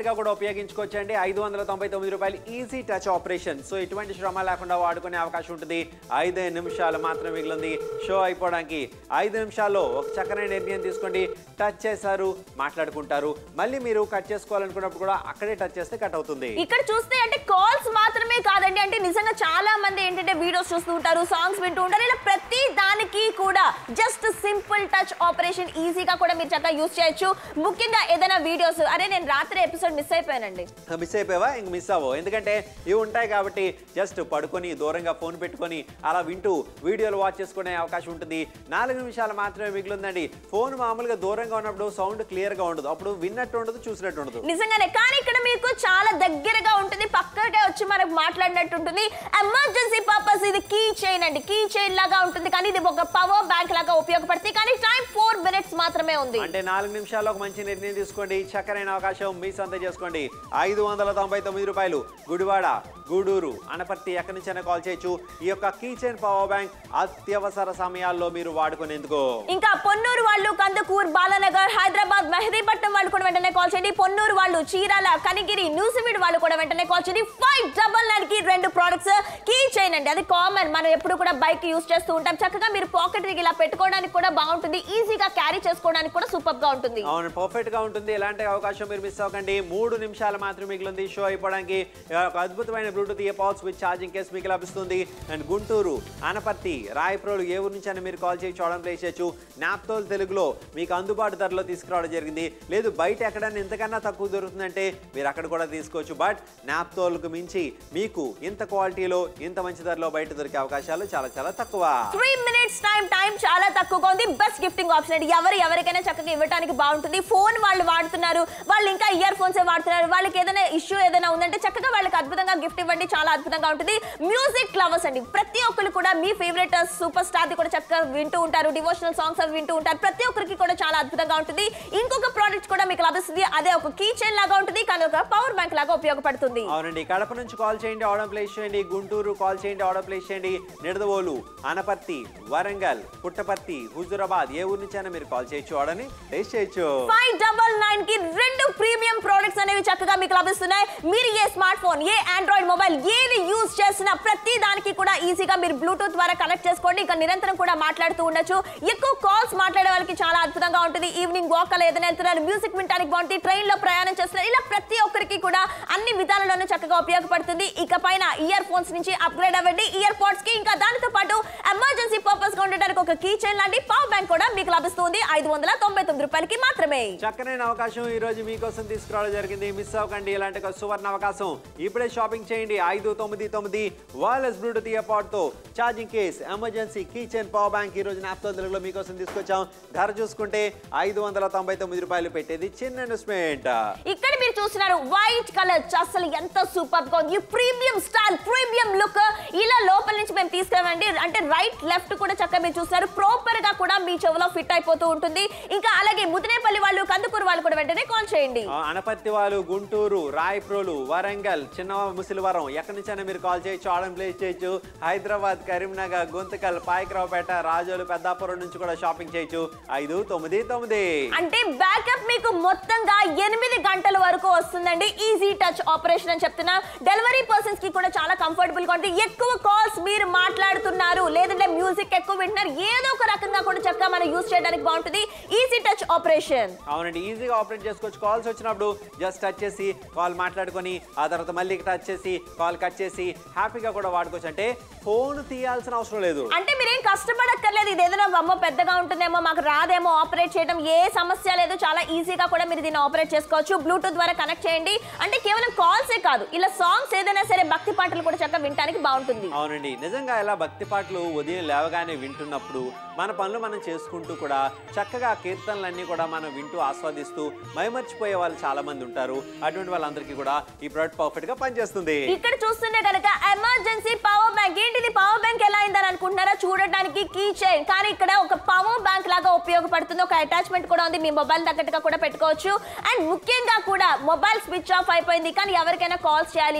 ఉపయోగించుకోవచ్చండి ఐదు వందల తొంభై తొమ్మిది రూపాయలు ఈజీ టచ్ ఆపరేషన్ సో ఎటువంటి శ్రమ లేకుండా వాడుకునే అవకాశం ఉంటుంది ఐదు నిమిషాలు మాత్రం మిగిలింది షో అయిపోవడానికి ఐదు నిమిషాల్లో ఒక చక్కనైన నిర్ణయం తీసుకోండి టచ్ చేశారు మాట్లాడుకుంటారు మళ్ళీ మీరు కట్ చేసుకోవాలనుకున్నప్పుడు కూడా అక్కడే టచ్ చేస్తే కట్ అవుతుంది ఇక్కడ చూస్తే అంటే కాల్స్ మాత్రమే కాదండి అంటే నిజంగా చాలా మంది ఏంటంటే వీడియోస్ చూస్తూ ఉంటారు సాంగ్స్ వింటూ ఉంటారు ఇలా ప్రతి దానికి కూడా జస్ట్ సింపుల్ టచ్ ఆపరేషన్ ఈజీగా కూడా మీరు చక్కగా యూస్ చేయొచ్చు ముఖ్యంగా ఏదైనా వీడియోస్ అరే నేను రాత్రి ఎపిసోడ్ మిస్ అయిపోయానండి మిస్ అయిపోయావా ఇంక మిస్ అవ్వవు ఎందుకంటే ఇవి ఉంటాయి కాబట్టి జస్ట్ పడుకొని దూరంగా ఫోన్ పెట్టుకొని అలా వింటూ వీడియోలు వాచ్ చేసుకునే అవకాశం ఉంటుంది నాలుగు నిమిషాలు మాత్రమే మిగిలిందండి ఫోన్ మామూలుగా దూరంగా ఉన్నప్పుడు సౌండ్ క్లియర్గా ఉండదు అప్పుడు విన్నట్టు ఉండదు చూసినట్టు ఉండదు నిజంగానే కానీ ఇక్కడ మీకు చాలా దగ్గరగా ఉంటుంది పక్కకే వచ్చి మనకు మాట్లాడినట్టు ఉంటుంది ఎమర్జెన్సీ పర్పస్ ఇది కీ చైన్ అండి కీ చైన్ లాగా ఉంటుంది కానీ ఇది ఒక పవర్ బ్యాంక్ లాగా ఉపయోగపడుతుంది కానీ టైం ఫోర్ మినిట్స్ మాత్రమే ఉంది అంటే నాలుగు నిమిషాల్లో ఒక మంచి నిర్ణయం తీసుకోండి చక్కరైన అవకాశం మీ సొంత చేసుకోండి ఐదు వందల తొంభై తొమ్మిది రూపాయలు గుడివాడ గూడూరు అనపర్తి ఎక్కడి నుంచైనా కాల్ చేయొచ్చు ఈ యొక్క కీచైన్ పవర్ బ్యాంక్ అత్యవసర సమయాల్లో మీరు వాడుకునేందుకు ఇంకా పొన్నూరు వాళ్ళు కందుకూర్ బాలానగర్ హైదరాబాద్ మెహదీపట్నం వాళ్ళు కూడా వెంటనే కాల్ చేయండి పొన్నూరు వాళ్ళు చీరాల కనిగిరి నూసివీడు వాళ్ళు కూడా వెంటనే కాల్ చేయండి ఫైవ్ డబల్ నైన్ కి రెండు ప్రోడక్ట్స్ కీ చైన్ అండి అది కామన్ మనం ఎప్పుడు కూడా బైక్ యూస్ చేస్తూ ఉంటాం చక్కగా మీరు పాకెట్ ఇలా పెట్టుకోవడానికి కూడా బాగుంటుంది ఈజీగా క్యారీ చేసుకోవడానికి కూడా సూపర్ గా ఉంటుంది అవును పర్ఫెక్ట్ గా ఉంటుంది ఎలాంటి అవకాశం మీరు మిస్ అవ్వకండి మూడు నిమిషాలు మాత్రం మిగిలింది షో అయిపోవడానికి ఒక అద్భుతమైన Bluetooth ear pods with charging case మీకు లభిస్తుంది అండ్ గుంటూరు ఆనపర్తి రాయప్రోలు ఏ ఊరు నుంచి అయినా మీరు కాల్ చేసి చూడడం ప్లేస్ చేయొచ్చు నాప్తోల్ తెలుగులో మీకు అందుబాటు ధరలో తీసుకురావడం జరిగింది లేదు బయట ఎక్కడైనా ఇంతకన్నా తక్కువ దొరుకుతుందంటే మీరు అక్కడ కూడా తీసుకోవచ్చు బట్ నాప్తోల్కు మించి మీకు ఇంత క్వాలిటీలో ఇంత మంచి ధరలో బయట దొరికే అవకాశాలు చాలా చాలా తక్కువ త్రీ మినిట్స్ టైం టైం చాలా తక్కువగా ఉంది బెస్ట్ గిఫ్టింగ్ ఆప్షన్ అండి ఎవరు ఎవరికైనా చక్కగా ఇవ్వడానికి బాగుంటుంది ఫోన్ వాళ్ళు వాడుతున్నారు వాళ్ళు ఇంకా ఇయర్ ఫోన్స్ వాడుతున్నారు వాళ్ళకి ఏదైనా ఇష్యూ ఏదైనా ఉందంటే చక్కగా వాళ్ళకి అద్భుతంగా గిఫ్ట్ ఇవ్వండి చాలా అద్భుతంగా ఉంటుంది మ్యూజిక్ లవర్స్ అండి ప్రతి ఒక్కరు కూడా మీ ఫేవరెట్ సూపర్ స్టార్ ది కూడా చక్కగా వింటూ ఉంటారు డివోషనల్ సాంగ్స్ అవి వింటూ ఉంటారు ప్రతి ఒక్కరికి కూడా చాలా అద్భుతంగా ఉంటుంది ఇంకొక ప్రోడక్ట్ కూడా మీకు లభిస్తుంది అదే ఒక కీ చైన్ లాగా ఉంటుంది కానీ ఒక పవర్ బ్యాంక్ లాగా ఉపయోగపడుతుంది అవునండి కడప నుంచి కాల్ చేయండి ఆర్డర్ ప్లేస్ చేయండి గుంటూరు కాల్ చేయండి ఆర్డర్ ప్లేస్ చేయండి నిడదవోలు అనపర్తి వరంగల్ పుట్టపర్తి హుజురాబాద్ ఏ ఊరు నుంచైనా మీరు కాల్ చేయొచ్చు ఆర్డర్ని ప్లేస్ చేయొచ్చు ఫైవ్ డబల్ నైన్ కి రెండు ప్రీమియం ప్రోడక్ట్స్ అనేవి చక్కగా మీకు లభిస్తున్నాయి మీరు ఏ స్మార్ట్ ఫోన్ ఏ ఆండ్రాయిడ్ మొబైల్ ఏది యూజ్ చేసినా ప్రతి దానికి కూడా ఈజీగా మీరు బ్లూటూత్ ద్వారా కనెక్ట్ చేసుకోండి ఇంకా నిరంతరం కూడా మాట్లాడుతూ ఉండొచ్చు ఎక్కువ కాల్స్ మాట్లాడే వాళ్ళకి చాలా అద్భుతంగా ఉంటుంది ఈవినింగ్ వాక్ అలా ఏదైనా వెళ్తున్నారు మ్యూజిక్ వినడానికి బాగుంటుంది ట్రైన్ లో ప్రయాణం చేస్తున్నారు ఇలా ప్రతి ఒక్కరికి కూడా అన్ని విధాలలో చక్కగా ఉపయోగపడుతుంది ఇక పైన ఇయర్ ఫోన్స్ నుంచి అప్గ్రేడ్ అవ్వండి ఇయర్ పోడ్స్ కి ఇంకా దానితో పాటు ఎమర్జెన్సీ పర్పస్ గా ఉండడానికి ఒక కీ చైన్ లాంటి పవర్ బ్యాంక్ కూడా మీకు లభిస్తుంది ఐదు వందల తొంభై తొమ్మిది రూపాయలకి మాత్రమే చక్కనైన అవకాశం ఈ రోజు మీకోసం తీసుకురావడం జరిగింది మిస్ అవ్వకండి ఇలాంటి ఒక సువర్ణ అవకాశం ఇప్పుడే షాపింగ్ చేయండి ఐదు తొమ్మిది తొమ్మిది వైర్లెస్ బ్లూటూత్ ఇయర్ పాడ్ తో charging case emergency keychain power bank ఈ రోజు నాప్తో తెలుగులో మీకోసం తీసుకొచ్చాం ధర చూసుకుంటే ఐదు వందల తొంభై తొమ్మిది రూపాయలు పెట్టేది చిన్న ఇన్వెస్ట్మెంట్ ఇక్కడ మీరు చూస్తున్నారు వైట్ కలర్ అసలు ఎంత సూపర్ గా ఉంది ప్రీమియం స్టైల్ ప్రీమియం లుక్ ఇలా లోపల నుంచి మేము తీసుకురామండి అంటే రైట్ లెఫ్ట్ కూడా చక్కగా మీరు చూస్తున్నారు ప్రాపర్ గా కూడా మీ చెవులో ఫిట్ అయిపోతూ ఉంటుంది ఇంకా అలాగే ముదినేపల్లి వాళ్ళు కందుకూరు వాళ్ళు కూడా వెంటనే కాల్ చేయండి ఆ, అనపర్తి వాళ్ళు గుంటూరు రాయప్రోలు వరంగల్ చిన్న ముసిలివరం ఎక్కడి నుంచైనా మీరు కాల్ చేయొచ్చు ఆర్డర్ ప్లేస్ చేయొచ్చు హైదరాబాద్ కరీంనగర్ గుంతకల్ పాయకరావుపేట రాజోలు పెద్దాపురం నుంచి కూడా షాపింగ్ చేయొచ్చు ఐదు తొమ్మిది తొమ్మిది అంటే బ్యాకప్ మీకు మొత్తంగా ఎనిమిది గంటల వరకు వస్తుందండి ఈజీ టచ్ ఆపరేషన్ అని చెప్తున్నా డెలివరీ పర్సన్స్ కి కూడా చాలా కంఫర్టబుల్ గా ఉంటుంది ఎక్కువ కాల్స్ మీరు మాట్లాడుతున్నారు లేదంటే మ్యూజిక్ ఎక్కువ వింటున్నారు ఏదో ఒక రకంగా కూడా చక్కగా మనం యూస్ చేయడానికి బాగుంటుంది ఈజీ టచ్ ఆపరేషన్ అవునండి ఈజీగా ఆపరేట్ చేసుకోవచ్చు కాల్స్ వచ్చినప్పుడు జస్ట్ టచ్ చేసి కాల్ మాట్లాడుకొని ఆ తర్వాత మళ్ళీ టచ్ చేసి కాల్ కట్ చేసి హ్యాపీగా కూడా వాడుకోవచ్చు అంటే ఫోన్ తీయాల్సిన అవసరం లేదు అంటే మీరేం కష్టపడక్కర్లేదు ఇది ఏదైనా అమ్మో పెద్దగా ఉంటుందేమో మాకు రాదేమో ఆపరేట్ చేయడం ఏ సమస్య లేదు చాలా ఈజీగా కూడా మీరు దీన్ని ఆపరేట్ చేసుకోవచ్చు బ్లూటూత్ ద్వారా కనెక్ట్ చేయండి అంటే కేవలం కాల్సే కాదు ఇలా సాంగ్స్ ఏదైనా సరే భక్తి పాటలు కూడా చక్కగా వినడానికి బాగుంటుంది అవునండి నిజంగా ఇలా భక్తి పాటలు ఉదయం లేవగానే వింటున్నప్పుడు మన పనులు మనం చేసుకుంటూ కూడా చక్కగా ఆ కీర్తనలన్నీ కూడా మనం వింటూ ఆస్వాదిస్తూ మైమర్చిపోయే వాళ్ళు చాలా మంది ఉంటారు అటువంటి వాళ్ళందరికీ కూడా ఈ ప్రోడక్ట్ పర్ఫెక్ట్ గా పనిచేస్తుంది ఇక్కడ చూస్తుంటే కనుక ఎమర్జెన్సీ పవర్ బ్యాంక్ ఏంటిది పవర్ బ్యాంక్ ఎలా అయిందని అనుకుంటున్నారా చూడడానికి కీ చైన్ కానీ ఇక్కడ ఒక పవర్ బ్యాంక్ లాగా ఉపయోగపడుతుంది ఒక అటాచ్మెంట్ కూడా ఉంది మీ మొబైల్ తగ్గట్టుగా కూడా పెట్టుకోవచ్చు అండ్ ముఖ్యంగా కూడా మొబైల్ స్విచ్ ఆఫ్ అయిపోయింది కానీ ఎవరికైనా కాల్స్ చేయాలి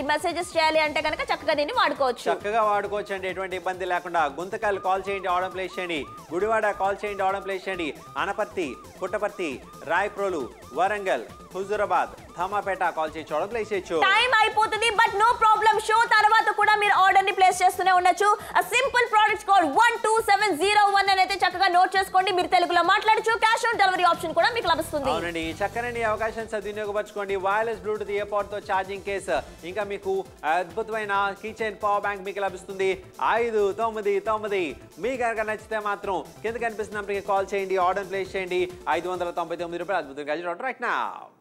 మెసేజెస్ చేయాలి అంటే కనుక చక్కగా దీన్ని వాడుకోవచ్చు చక్కగా వాడుకోవచ్చు అండి ఎటువంటి ఇబ్బంది లేకుండా గుంతకల్ కాల్ చేయండి ఆర్డర్ ప్లేస్ చేయండి గుడివాడ కాల్ చేయండి ఆర్డర్ ప్లేస్ చేయండి అనపర్తి పుట్టపర్తి రాయప్రోలు వరంగల్ హుజూరాబాద్ థామాపేట కాల్ చేయించి ఆర్డర్ ప్లేస్ చేయొచ్చు టైం అయిపోతుంది బట్ నో ప్రాబ్లం షో తర్వాత కూడా మీరు ఆర్డర్ ని ప్లేస్ చేస్తూనే ఉండొచ్చు ఆ simple product code one two seven zero one అని అయితే చక్కగా నోట్ చేసుకోండి మీరు తెలుగులో మాట్లాడచ్చు క్యాష్ ఆన్ డెలివరీ ఆప్షన్ కూడా మీకు లభిస్తుంది అవునండి ఈ చక్కనని అవకాశం సద్వినియోగపరచుకోండి వైర్లెస్ బ్లూటూత్ ఇయర్పాడ్ తో ఛార్జింగ్ కేస్ ఇంకా మీకు అద్భుతమైన కీచైన్ పవర్ బ్యాంక్ మీకు లభిస్తుంది ఐదు తొమ్మిది తొమ్మిది మీ కనుక నచ్చితే మాత్రం కింద కనిపిస్తున్న నంబర్కి కాల్ చేయండి ఆర్డర్ ప్లేస్ చేయండి ఐదు వందల తొంభై తొమ్మిది రూపాయలు అద్భుతంగా రైట్ నా